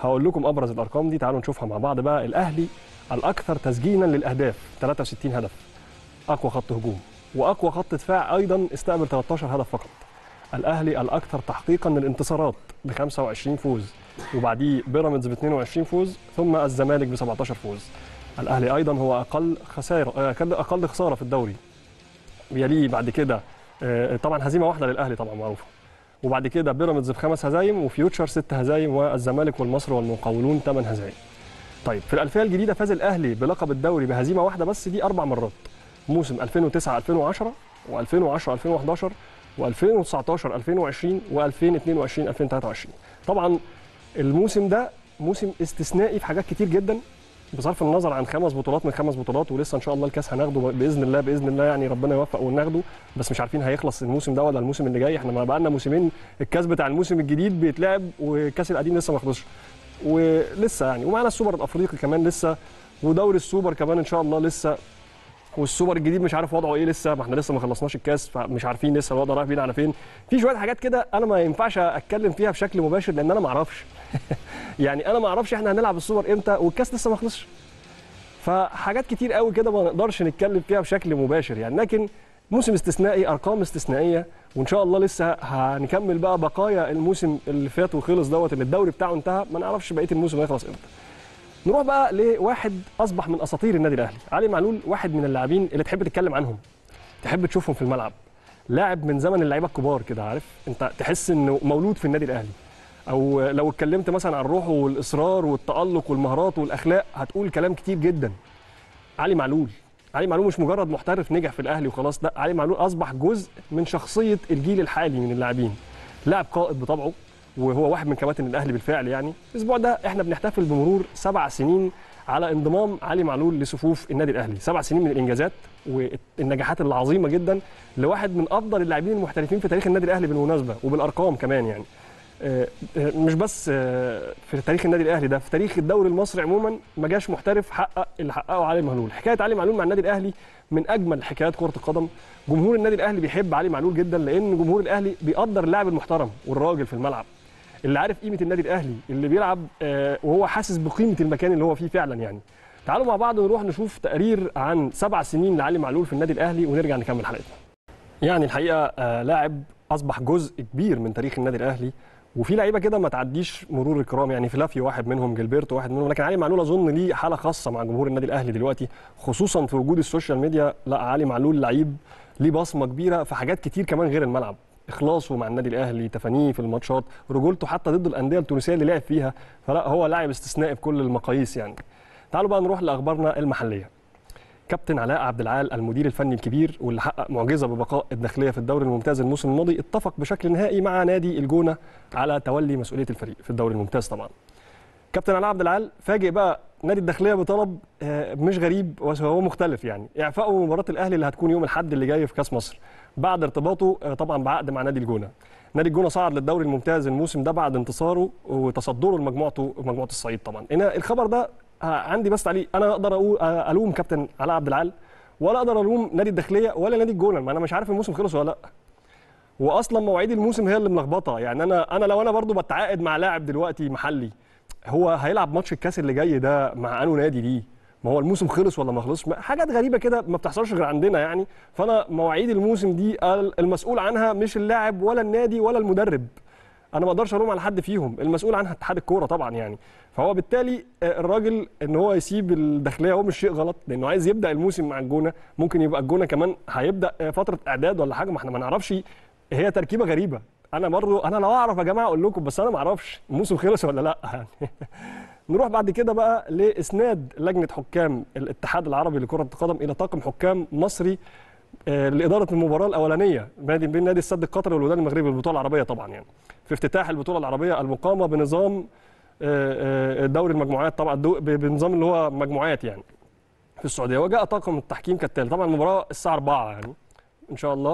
هقول لكم ابرز الارقام دي تعالوا نشوفها مع بعض بقى الاهلي الاكثر تسجيلا للاهداف 63 هدف اقوى خط هجوم واقوى خط دفاع ايضا استقبل 13 هدف فقط الاهلي الاكثر تحقيقا للانتصارات ب 25 فوز وبعديه بيراميدز ب 22 فوز ثم الزمالك ب 17 فوز الاهلي ايضا هو اقل خساره اقل اقل خساره في الدوري يليه بعد كده آه، طبعا هزيمه واحده للاهلي طبعا معروفه وبعد كده بيراميدز بخمس هزايم وفيوتشر ست هزايم والزمالك والمصري والمقاولون ثمان هزايم طيب في الألفية الجديدة فاز الأهلي بلقب الدوري بهزيمة واحدة بس دي أربع مرات موسم 2009 2010 و2010 2011 و2019 2020 و2022 2023 طبعا الموسم ده موسم استثنائي في حاجات كتير جدا بصرف النظر عن خمس بطولات من خمس بطولات ولسه ان شاء الله الكاس هناخده باذن الله باذن الله يعني ربنا يوفق وناخده بس مش عارفين هيخلص الموسم ده ولا الموسم اللي جاي احنا ما بقى لنا موسمين الكاس بتاع الموسم الجديد بيتلعب والكاس القديم لسه ما خلصش ولسه يعني ومعانا السوبر الافريقي كمان لسه ودوري السوبر كمان ان شاء الله لسه والسوبر الجديد مش عارف وضعه ايه لسه ما احنا لسه ما خلصناش الكاس فمش عارفين لسه الوضع رايح بينا على فين في شويه حاجات كده انا ما ينفعش اتكلم فيها بشكل مباشر لان انا ما اعرفش يعني انا ما اعرفش احنا هنلعب السوبر امتى والكاس لسه ما خلصش فحاجات كتير قوي كده ما نقدرش نتكلم فيها بشكل مباشر يعني لكن موسم استثنائي ارقام استثنائيه وان شاء الله لسه هنكمل بقى بقايا الموسم اللي فات وخلص دوت اللي الدوري بتاعه انتهى ما نعرفش بقيه الموسم هيخلص امتى نروح بقى لواحد اصبح من اساطير النادي الاهلي علي معلول واحد من اللاعبين اللي تحب تتكلم عنهم تحب تشوفهم في الملعب لاعب من زمن اللعيبه الكبار كده عارف انت تحس انه مولود في النادي الاهلي او لو اتكلمت مثلا عن روحه والاصرار والتالق والمهارات والاخلاق هتقول كلام كتير جدا علي معلول علي معلول مش مجرد محترف نجح في الاهلي وخلاص لا علي معلول اصبح جزء من شخصيه الجيل الحالي من اللاعبين لاعب قائد بطبعه وهو واحد من كباتن الاهلي بالفعل يعني الاسبوع ده احنا بنحتفل بمرور سبع سنين على انضمام علي معلول لصفوف النادي الاهلي سبع سنين من الانجازات والنجاحات العظيمه جدا لواحد من افضل اللاعبين المحترفين في تاريخ النادي الاهلي بالمناسبه وبالارقام كمان يعني آه، آه، مش بس آه، في تاريخ النادي الاهلي ده في تاريخ الدوري المصري عموما ما جاش محترف حقق اللي حققه علي معلول حكايه علي معلول مع النادي الاهلي من اجمل حكايات كره القدم جمهور النادي الاهلي بيحب علي معلول جدا لان جمهور الاهلي بيقدر اللاعب المحترم والراجل في الملعب اللي عارف قيمه النادي الاهلي اللي بيلعب آه، وهو حاسس بقيمه المكان اللي هو فيه فعلا يعني تعالوا مع بعض نروح نشوف تقرير عن سبع سنين لعلي معلول في النادي الاهلي ونرجع نكمل حلقتنا يعني الحقيقه آه، لاعب اصبح جزء كبير من تاريخ النادي الاهلي وفي لعيبه كده ما تعديش مرور الكرام يعني فلافيو واحد منهم جilberto واحد منهم لكن علي معلول اظن ليه حاله خاصه مع جمهور النادي الاهلي دلوقتي خصوصا في وجود السوشيال ميديا لا علي معلول لعيب ليه بصمه كبيره في حاجات كتير كمان غير الملعب اخلاصه مع النادي الاهلي تفانيه في الماتشات رجولته حتى ضد الانديه التونسيه اللي لعب فيها فلا هو لاعب استثنائي بكل المقاييس يعني تعالوا بقى نروح لاخبارنا المحليه كابتن علاء عبد العال المدير الفني الكبير واللي حقق معجزه ببقاء الداخليه في الدوري الممتاز الموسم الماضي اتفق بشكل نهائي مع نادي الجونه على تولي مسؤوليه الفريق في الدوري الممتاز طبعا كابتن علاء عبد العال فاجئ بقى نادي الداخليه بطلب آه، مش غريب وهو مختلف يعني اعفائه من مباراه الاهلي اللي هتكون يوم الاحد اللي جاي في كاس مصر بعد ارتباطه آه، طبعا بعقد مع نادي الجونه نادي الجونه صعد للدوري الممتاز الموسم ده بعد انتصاره وتصدره لمجموعته مجموعه الصعيد طبعا هنا الخبر ده آه، عندي بس تعليق انا اقدر اقول آه، الوم كابتن علاء عبد العال ولا اقدر الوم نادي الداخليه ولا نادي الجونه ما انا مش عارف الموسم خلص ولا لا واصلا مواعيد الموسم هي اللي ملخبطه يعني انا انا لو انا برضو بتعاقد مع لاعب دلوقتي محلي هو هيلعب ماتش الكاس اللي جاي ده مع انو نادي دي ما هو الموسم خلص ولا ما خلصش ما- حاجات غريبه كده ما بتحصلش غير عندنا يعني فانا مواعيد الموسم دي ال- المسؤول عنها مش اللاعب ولا النادي ولا المدرب انا ما اقدرش الوم على حد فيهم المسؤول عنها اتحاد الكوره طبعا يعني فهو بالتالي آه، الراجل ان هو يسيب الداخليه هو مش شيء غلط لانه عايز يبدا الموسم مع الجونه ممكن يبقى الجونه كمان هيبدا آه، فتره اعداد ولا حاجه ما احنا ما نعرفش هي تركيبه غريبه انا برضو انا لو اعرف يا جماعه اقول لكم بس انا ما اعرفش الموسم خلص ولا لا يعني نروح بعد كده بقى لاسناد لجنه حكام الاتحاد العربي لكره القدم الى طاقم حكام مصري آه، لاداره المباراه الاولانيه نادي بين نادي السد القطري والوداد المغربي البطوله العربيه طبعا يعني في افتتاح البطوله العربيه المقامه بنظام آه، آه، دوري المجموعات طبعا دو- ب- بنظام اللي هو مجموعات يعني في السعوديه وجاء طاقم التحكيم كالتالي طبعا المباراه الساعه 4 يعني ان شاء الله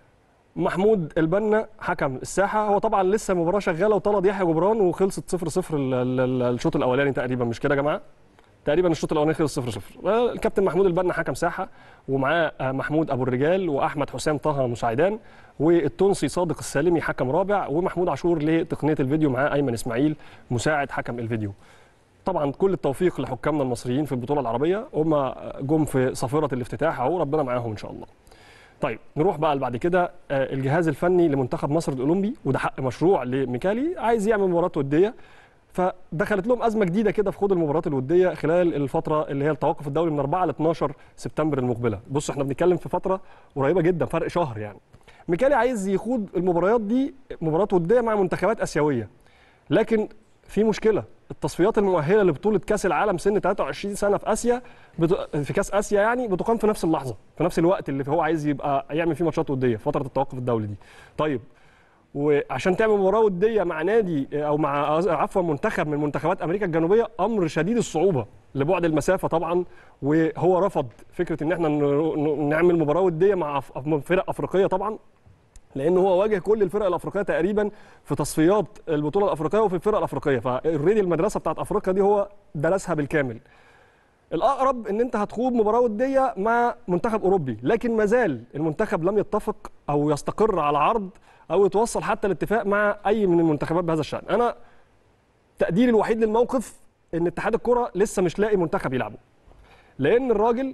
محمود البنا حكم الساحه هو طبعا لسه المباراه شغاله وطرد يحيى جبران وخلصت 0 0 الشوط الاولاني تقريبا مش كده يا جماعه تقريبا الشوط الاولاني خلص 0 0 الكابتن محمود البنا حكم ساحه ومعاه آه، محمود ابو الرجال واحمد حسام طه مساعدان والتونسي صادق السالمي حكم رابع ومحمود عاشور لتقنيه الفيديو معاه ايمن اسماعيل مساعد حكم الفيديو طبعا كل التوفيق لحكامنا المصريين في البطوله العربيه هم جم في صافره الافتتاح اهو ربنا معاهم ان شاء الله طيب نروح بقى اللي بعد كده آه، الجهاز الفني لمنتخب مصر الاولمبي وده حق مشروع لميكالي عايز يعمل مباراه وديه فدخلت لهم ازمه جديده كده في خوض المباريات الوديه خلال الفتره اللي هي التوقف الدولي من 4 ل 12 سبتمبر المقبله بص احنا بنتكلم في فتره قريبه جدا فرق شهر يعني ميكالي عايز يخوض المباريات دي مباريات وديه مع منتخبات اسيويه لكن في مشكله التصفيات المؤهله لبطوله كاس العالم سن 23 سنه في اسيا بت... في كاس اسيا يعني بتقام في نفس اللحظه في نفس الوقت اللي هو عايز يبقى يعمل فيه ماتشات وديه فتره التوقف الدولي دي طيب وعشان تعمل مباراه وديه مع نادي او مع عفوا منتخب من منتخبات امريكا الجنوبيه امر شديد الصعوبه لبعد المسافه طبعا وهو رفض فكره ان احنا ن- ن- نعمل مباراه وديه مع أف- فرق افريقيه طبعا لان هو واجه كل الفرق الافريقيه تقريبا في تصفيات البطوله الافريقيه وفي الفرق الافريقيه فاوريدي المدرسه بتاعت افريقيا دي هو درسها بالكامل الاقرب ان انت هتخوض مباراه وديه مع منتخب اوروبي لكن ما زال المنتخب لم يتفق او يستقر على عرض او يتوصل حتى لاتفاق مع اي من المنتخبات بهذا الشان انا تقديري الوحيد للموقف ان اتحاد الكره لسه مش لاقي منتخب يلعبه لان الراجل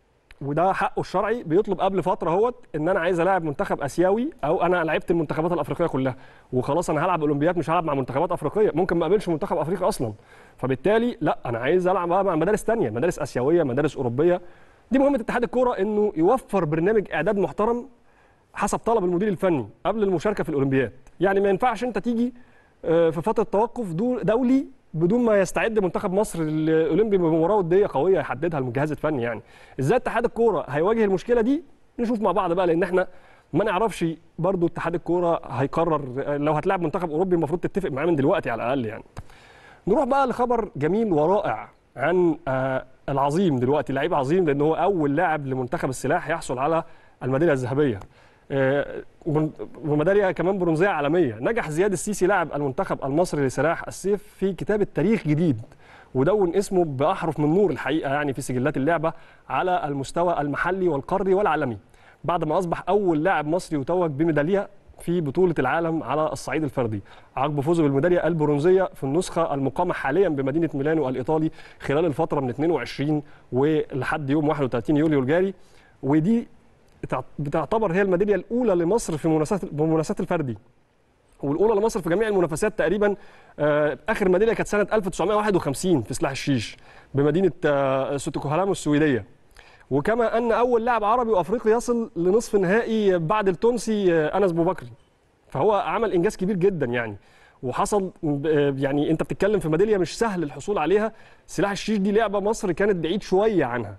وده حقه الشرعي بيطلب قبل فتره اهوت ان انا عايز العب منتخب اسيوي او انا لعبت المنتخبات الافريقيه كلها وخلاص انا هلعب اولمبياد مش هلعب مع منتخبات افريقيه ممكن ما اقابلش منتخب افريقي اصلا فبالتالي لا انا عايز العب بقى مع مدارس تانية مدارس اسيويه مدارس اوروبيه دي مهمه اتحاد الكوره انه يوفر برنامج اعداد محترم حسب طلب المدير الفني قبل المشاركه في الاولمبياد يعني ما ينفعش انت تيجي آه، في فتره توقف دو- دولي بدون ما يستعد منتخب مصر الاولمبي بمباراه وديه قويه يحددها الجهاز الفني يعني ازاي اتحاد الكوره هيواجه المشكله دي نشوف مع بعض بقى لان احنا ما نعرفش برضو اتحاد الكوره هيقرر آه، لو هتلاعب منتخب اوروبي المفروض تتفق معاه من دلوقتي على الاقل يعني نروح بقى لخبر جميل ورائع عن آه، العظيم دلوقتي لعيب عظيم لان هو اول لاعب لمنتخب السلاح يحصل على الميداليه الذهبيه آه، ومن- وميداليه كمان برونزيه عالميه نجح زياد السيسي لاعب المنتخب المصري لسلاح السيف في كتابه تاريخ جديد ودون اسمه باحرف من نور الحقيقه يعني في سجلات اللعبه على المستوى المحلي والقاري والعالمي بعد ما اصبح اول لاعب مصري يتوج بميداليه في بطولة العالم على الصعيد الفردي عقب فوزه بالميدالية البرونزية في النسخة المقامة حاليا بمدينة ميلانو الإيطالي خلال الفترة من 22 ولحد يوم 31 يوليو الجاري ودي بتع- بتعتبر هي الميدالية الأولى لمصر في منافسات بمنافسات الفردي والاولى لمصر في جميع المنافسات تقريبا آه، اخر ميداليه كانت سنه 1951 في سلاح الشيش بمدينه آه، ستوكهولم السويديه وكما ان اول لاعب عربي وافريقي يصل لنصف النهائي بعد التونسي آه، انس بوبكري فهو عمل انجاز كبير جدا يعني وحصل ب- يعني انت بتتكلم في ميداليه مش سهل الحصول عليها سلاح الشيش دي لعبه مصر كانت بعيد شويه عنها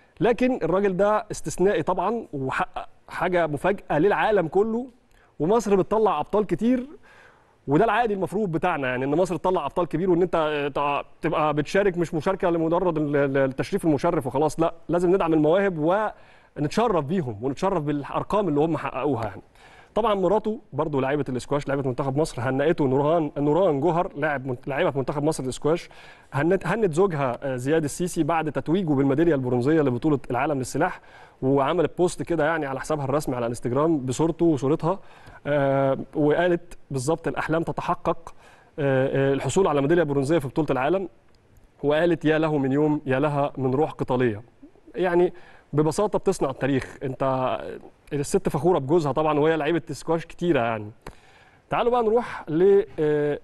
لكن الراجل ده استثنائي طبعا وحقق حاجه مفاجاه للعالم كله ومصر بتطلع ابطال كتير وده العادي المفروض بتاعنا يعني ان مصر تطلع ابطال كبير وان انت تع- تبقى بتشارك مش مشاركه لمجرد ال- ال- التشريف المشرف وخلاص لا لازم ندعم المواهب ونتشرف بيهم ونتشرف بالارقام اللي هم حققوها يعني طبعا مراته برضو لعيبه الاسكواش لعيبه منتخب مصر هنئته نوران نوران جوهر لاعب من- لعيبه في منتخب مصر الاسكواش هنت هنت زوجها آه، زياد السيسي بعد تتويجه بالميداليه البرونزيه لبطوله العالم للسلاح وعملت بوست كده يعني على حسابها الرسمي على انستجرام بصورته وصورتها آه، وقالت بالظبط الاحلام تتحقق آه، آه، الحصول على ميداليه برونزيه في بطوله العالم وقالت يا له من يوم يا لها من روح قتاليه يعني ببساطه بتصنع التاريخ انت الست فخوره بجوزها طبعا وهي لعيبه سكواش كتيره يعني تعالوا بقى نروح ل آه،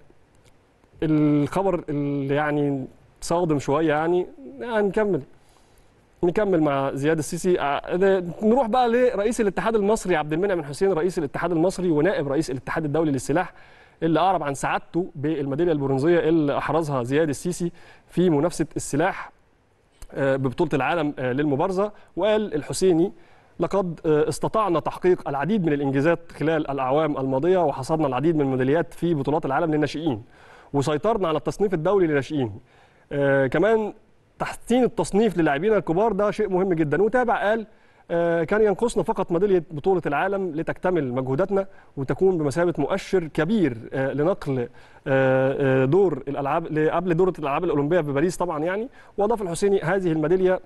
الخبر اللي يعني صادم شويه يعني هنكمل نكمل مع زياد السيسي آه، ده- نروح بقى لرئيس الاتحاد المصري عبد المنعم حسين رئيس الاتحاد المصري ونائب رئيس الاتحاد الدولي للسلاح اللي اعرب عن سعادته بالميداليه البرونزيه اللي احرزها زياد السيسي في منافسه السلاح آه، ببطوله العالم آه، للمبارزه وقال الحسيني لقد آه، استطعنا تحقيق العديد من الانجازات خلال الاعوام الماضيه وحصدنا العديد من الميداليات في بطولات العالم للناشئين وسيطرنا على التصنيف الدولي للناشئين آه، كمان تحسين التصنيف للاعبين الكبار ده شيء مهم جدا وتابع قال آه، كان ينقصنا فقط ميداليه بطوله العالم لتكتمل مجهوداتنا وتكون بمثابه مؤشر كبير آه، لنقل آه، آه، دور الالعاب قبل دوره الالعاب الاولمبيه في باريس طبعا يعني واضاف الحسيني هذه الميداليه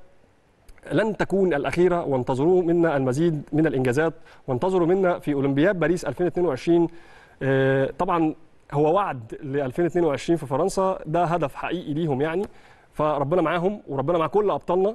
لن تكون الأخيرة وانتظروا منا المزيد من الإنجازات وانتظروا منا في أولمبياد باريس 2022 آه، طبعا هو وعد ل 2022 في فرنسا ده هدف حقيقي ليهم يعني فربنا معاهم وربنا مع كل أبطالنا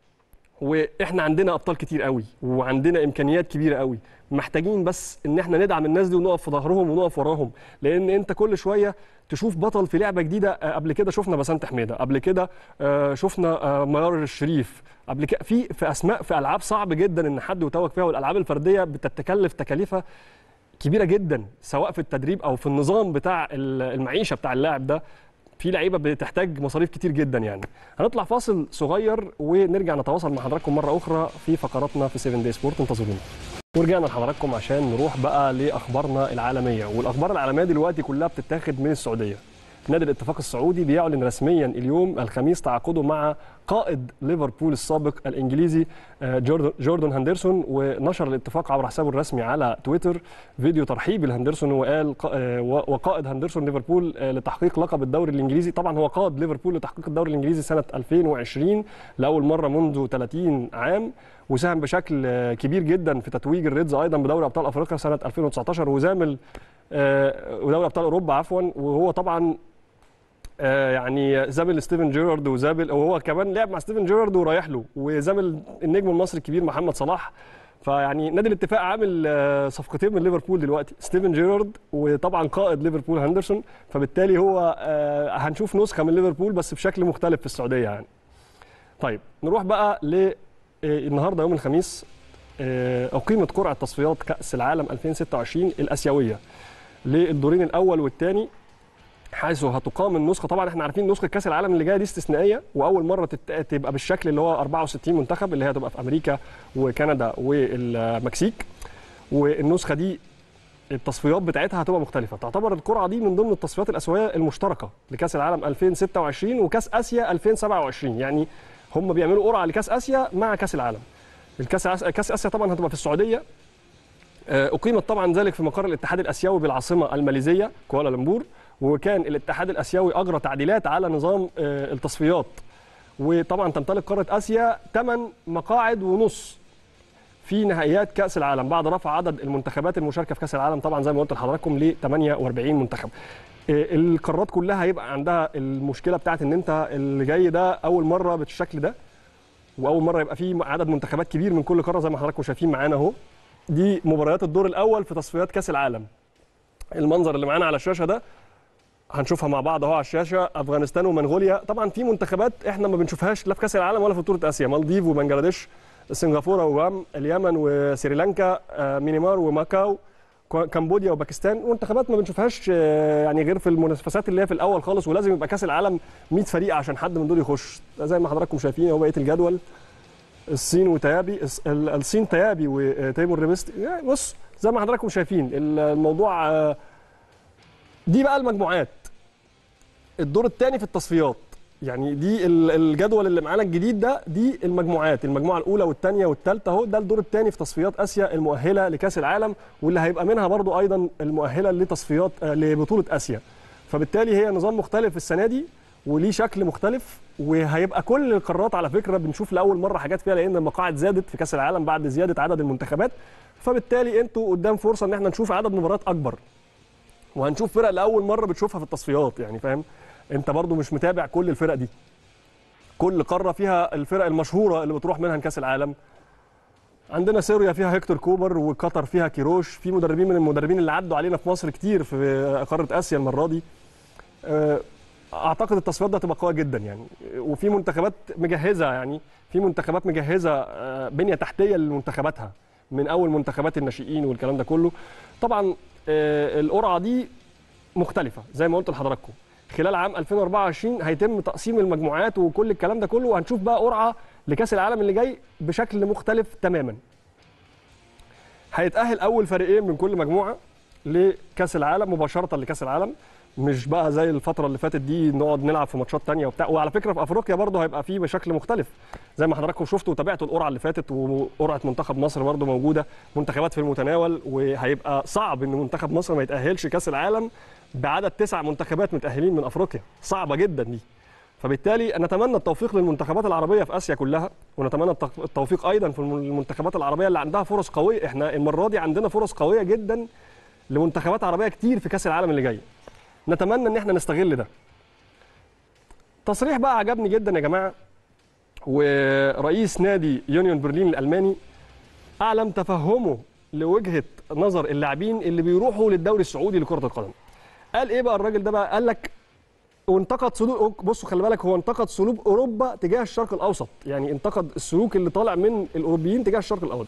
واحنا عندنا ابطال كتير قوي وعندنا امكانيات كبيره قوي محتاجين بس ان احنا ندعم الناس دي ونقف في ظهرهم ونقف وراهم لان انت كل شويه تشوف بطل في لعبه جديده آه، قبل كده شفنا بسنت حميده قبل كده آه، شفنا آه، ميار الشريف قبل كده في في اسماء في العاب صعب جدا ان حد يتوج فيها والالعاب الفرديه بتتكلف تكاليفها كبيره جدا سواء في التدريب او في النظام بتاع ال- المعيشه بتاع اللاعب ده في لعيبه بتحتاج مصاريف كتير جدا يعني هنطلع فاصل صغير ونرجع نتواصل مع حضراتكم مره اخرى في فقراتنا في 7 داي سبورت انتظرونا ورجعنا لحضراتكم عشان نروح بقى لاخبارنا العالميه والاخبار العالميه دلوقتي كلها بتتاخد من السعوديه نادي الاتفاق السعودي بيعلن رسميا اليوم الخميس تعاقده مع قائد ليفربول السابق الانجليزي آه، جوردن جوردن هاندرسون ونشر الاتفاق عبر حسابه الرسمي على تويتر فيديو ترحيبي لهاندرسون وقال ق- آه، و- وقائد هاندرسون ليفربول آه، لتحقيق لقب الدوري الانجليزي طبعا هو قاد ليفربول لتحقيق الدوري الانجليزي سنه 2020 لاول مره منذ 30 عام وساهم بشكل آه، كبير جدا في تتويج الريدز ايضا بدوري ابطال افريقيا سنه 2019 وزامل آه، ودوري ابطال اوروبا عفوا وهو طبعا آه، يعني زامل ستيفن جيرارد وزامل وهو كمان لعب مع ستيفن جيرارد ورايح له وزامل النجم المصري الكبير محمد صلاح فيعني نادي الاتفاق عامل آه، صفقتين من ليفربول دلوقتي ستيفن جيرارد وطبعا قائد ليفربول هاندرسون فبالتالي هو آه، هنشوف نسخه من ليفربول بس بشكل مختلف في السعوديه يعني طيب نروح بقى ل آه، النهارده يوم الخميس آه، اقيمت قرعه تصفيات كاس العالم 2026 الاسيويه للدورين الاول والثاني حيث هتقام النسخه طبعا احنا عارفين نسخه كاس العالم اللي جايه دي استثنائيه واول مره تت- تبقى بالشكل اللي هو 64 منتخب اللي هي هتبقى في امريكا وكندا والمكسيك والنسخه دي التصفيات بتاعتها هتبقى مختلفه تعتبر القرعه دي من ضمن التصفيات الاسيويه المشتركه لكاس العالم 2026 وكاس اسيا 2027 يعني هم بيعملوا قرعه لكاس اسيا مع كاس العالم الكاس عس- كاس اسيا طبعا هتبقى في السعوديه آه، أقيمت طبعا ذلك في مقر الاتحاد الآسيوي بالعاصمة الماليزية كوالالمبور وكان الاتحاد الآسيوي أجرى تعديلات على نظام آه، التصفيات وطبعا تمتلك قارة آسيا 8 مقاعد ونص في نهائيات كأس العالم بعد رفع عدد المنتخبات المشاركة في كأس العالم طبعا زي ما قلت لحضراتكم ل 48 منتخب آه، القارات كلها هيبقى عندها المشكلة بتاعت ان انت اللي جاي ده أول مرة بالشكل ده واول مره يبقى في عدد منتخبات كبير من كل قاره زي ما حضراتكم شايفين معانا اهو دي مباريات الدور الاول في تصفيات كاس العالم المنظر اللي معانا على الشاشه ده هنشوفها مع بعض اهو على الشاشه افغانستان ومنغوليا طبعا في منتخبات احنا ما بنشوفهاش لا في كاس العالم ولا في بطوله اسيا مالديف وبنجلاديش سنغافوره وغام اليمن وسريلانكا آه، مينمار وماكاو كو- كمبوديا وباكستان منتخبات ما بنشوفهاش آه، يعني غير في المنافسات اللي هي في الاول خالص ولازم يبقى كاس العالم 100 فريق عشان حد من دول يخش زي ما حضراتكم شايفين اهو بقيه الجدول الصين وتيابي الس- ال- الصين تيابي وتيمور ريبست يعني بص زي ما حضراتكم شايفين الموضوع آه، دي بقى المجموعات الدور الثاني في التصفيات يعني دي ال- الجدول اللي معانا الجديد ده دي المجموعات المجموعه الاولى والثانيه والثالثه اهو ده الدور الثاني في تصفيات اسيا المؤهله لكاس العالم واللي هيبقى منها برضو ايضا المؤهله لتصفيات آه، لبطوله اسيا فبالتالي هي نظام مختلف السنه دي وليه شكل مختلف وهيبقى كل القارات على فكره بنشوف لاول مره حاجات فيها لان المقاعد زادت في كاس العالم بعد زياده عدد المنتخبات فبالتالي انتوا قدام فرصه ان احنا نشوف عدد مباريات اكبر وهنشوف فرق لاول مره بتشوفها في التصفيات يعني فاهم انت برضو مش متابع كل الفرق دي كل قاره فيها الفرق المشهوره اللي بتروح منها كاس العالم عندنا سوريا فيها هيكتور كوبر وقطر فيها كيروش في مدربين من المدربين اللي عدوا علينا في مصر كتير في قاره اسيا المره دي آه، اعتقد التصفيات ده هتبقى قويه جدا يعني وفي منتخبات مجهزه يعني في منتخبات مجهزه آه، بنيه تحتيه لمنتخباتها من اول منتخبات الناشئين والكلام ده كله طبعا آه، القرعه دي مختلفه زي ما قلت لحضراتكم خلال عام 2024 هيتم تقسيم المجموعات وكل الكلام ده كله وهنشوف بقى قرعه لكاس العالم اللي جاي بشكل مختلف تماما هيتاهل اول فريقين من كل مجموعه لكاس العالم مباشره لكاس العالم مش بقى زي الفتره اللي فاتت دي نقعد نلعب في ماتشات تانية وبتاع وعلى فكره في افريقيا برضه هيبقى فيه بشكل مختلف زي ما حضراتكم شفتوا وتابعتوا القرعه اللي فاتت وقرعه منتخب مصر برضه موجوده منتخبات في المتناول وهيبقى صعب ان منتخب مصر ما يتاهلش كاس العالم بعدد تسع منتخبات متاهلين من افريقيا صعبه جدا دي فبالتالي نتمنى التوفيق للمنتخبات العربيه في اسيا كلها ونتمنى التق- التوفيق ايضا في المنتخبات العربيه اللي عندها فرص قويه احنا المره دي عندنا فرص قويه جدا لمنتخبات عربيه كتير في كاس العالم اللي جاي نتمنى ان احنا نستغل ده تصريح بقى عجبني جدا يا جماعه ورئيس نادي يونيون برلين الالماني اعلم تفهمه لوجهه نظر اللاعبين اللي بيروحوا للدوري السعودي لكره القدم قال ايه بقى الراجل ده بقى قال لك وانتقد سلوك بصوا خلي بالك هو انتقد سلوك اوروبا تجاه الشرق الاوسط يعني انتقد السلوك اللي طالع من الاوروبيين تجاه الشرق الاوسط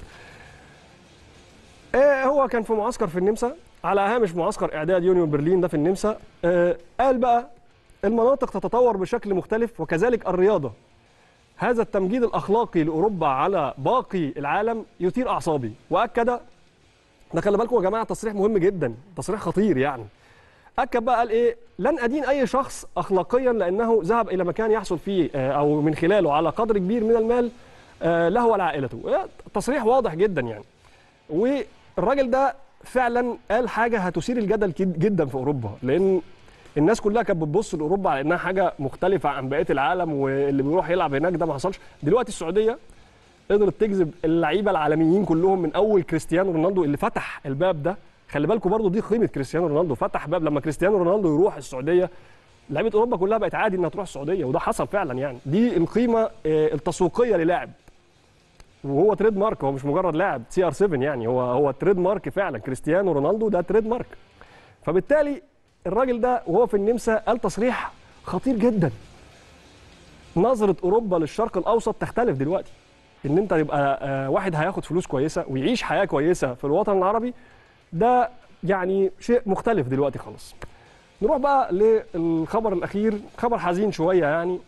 آه هو كان في معسكر في النمسا على هامش معسكر اعداد يونيون برلين ده في النمسا آه قال بقى المناطق تتطور بشكل مختلف وكذلك الرياضه هذا التمجيد الاخلاقي لاوروبا على باقي العالم يثير اعصابي واكد ده خلي بالكم يا جماعه تصريح مهم جدا تصريح خطير يعني اكد بقى قال ايه لن ادين اي شخص اخلاقيا لانه ذهب الى مكان يحصل فيه آه، او من خلاله على قدر كبير من المال آه، له ولعائلته آه، تصريح واضح جدا يعني والراجل ده فعلا قال حاجه هتثير الجدل كد- جدا في اوروبا لان الناس كلها كانت بتبص لاوروبا على انها حاجه مختلفه عن بقيه العالم واللي بيروح يلعب هناك ده ما حصلش دلوقتي السعوديه قدرت تجذب اللعيبه العالميين كلهم من اول كريستيانو رونالدو اللي فتح الباب ده خلي بالكم برضو دي قيمه كريستيانو رونالدو فتح باب لما كريستيانو رونالدو يروح السعوديه لعيبه اوروبا كلها بقت عادي انها تروح السعوديه وده حصل فعلا يعني دي القيمه آه، التسويقيه للاعب وهو تريد مارك هو مش مجرد لاعب سي ار 7 يعني هو هو تريد مارك فعلا كريستيانو رونالدو ده تريد مارك فبالتالي الراجل ده وهو في النمسا قال تصريح خطير جدا نظره اوروبا للشرق الاوسط تختلف دلوقتي ان انت يبقى آه، واحد هياخد فلوس كويسه ويعيش حياه كويسه في الوطن العربي ده يعني شيء مختلف دلوقتي خالص نروح بقى للخبر الاخير خبر حزين شويه يعني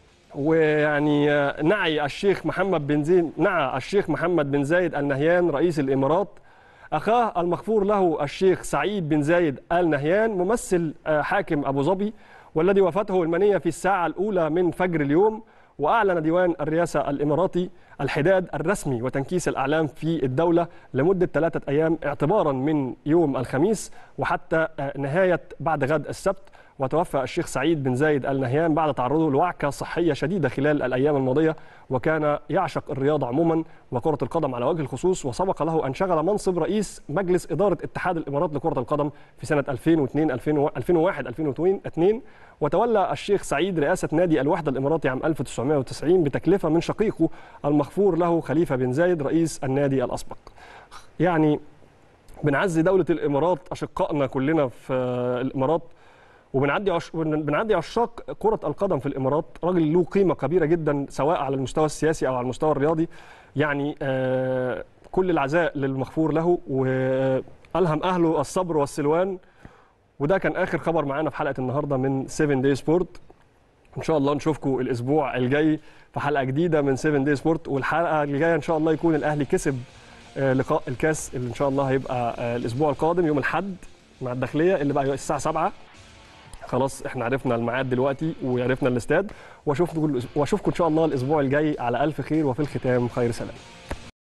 ويعني آه، نعي الشيخ محمد بن زين نعى الشيخ محمد بن زايد ال نهيان رئيس الامارات اخاه المغفور له الشيخ سعيد بن زايد ال نهيان ممثل آه، حاكم ابو ظبي والذي وفاته المنيه في الساعه الاولى من فجر اليوم واعلن ديوان الرئاسه الاماراتي الحداد الرسمي وتنكيس الاعلام في الدوله لمده ثلاثه ايام اعتبارا من يوم الخميس وحتى آه، نهايه بعد غد السبت وتوفى الشيخ سعيد بن زايد ال نهيان بعد تعرضه لوعكه صحيه شديده خلال الايام الماضيه وكان يعشق الرياضه عموما وكره القدم على وجه الخصوص وسبق له ان شغل منصب رئيس مجلس اداره اتحاد الامارات لكره القدم في سنه 2002 2001 2002 وتولى الشيخ سعيد رئاسه نادي الوحده الاماراتي عام 1990 بتكلفه من شقيقه المغفور له خليفه بن زايد رئيس النادي الاسبق. يعني بنعزي دوله الامارات اشقائنا كلنا في الامارات وبنعدي عش... بنعدي عشاق كرة القدم في الإمارات راجل له قيمة كبيرة جدا سواء على المستوى السياسي أو على المستوى الرياضي يعني آه كل العزاء للمغفور له وألهم أهله الصبر والسلوان وده كان آخر خبر معانا في حلقة النهاردة من 7 داي سبورت إن شاء الله نشوفكم الأسبوع الجاي في حلقة جديدة من 7 داي سبورت والحلقة الجاية إن شاء الله يكون الأهلي كسب آه لقاء الكاس اللي إن شاء الله هيبقى آه الأسبوع القادم يوم الأحد مع الداخلية اللي بقى الساعة 7 خلاص احنا عرفنا الميعاد دلوقتي وعرفنا الاستاد واشوفكم واشوفكم ان شاء الله الاسبوع الجاي على الف خير وفي الختام خير سلام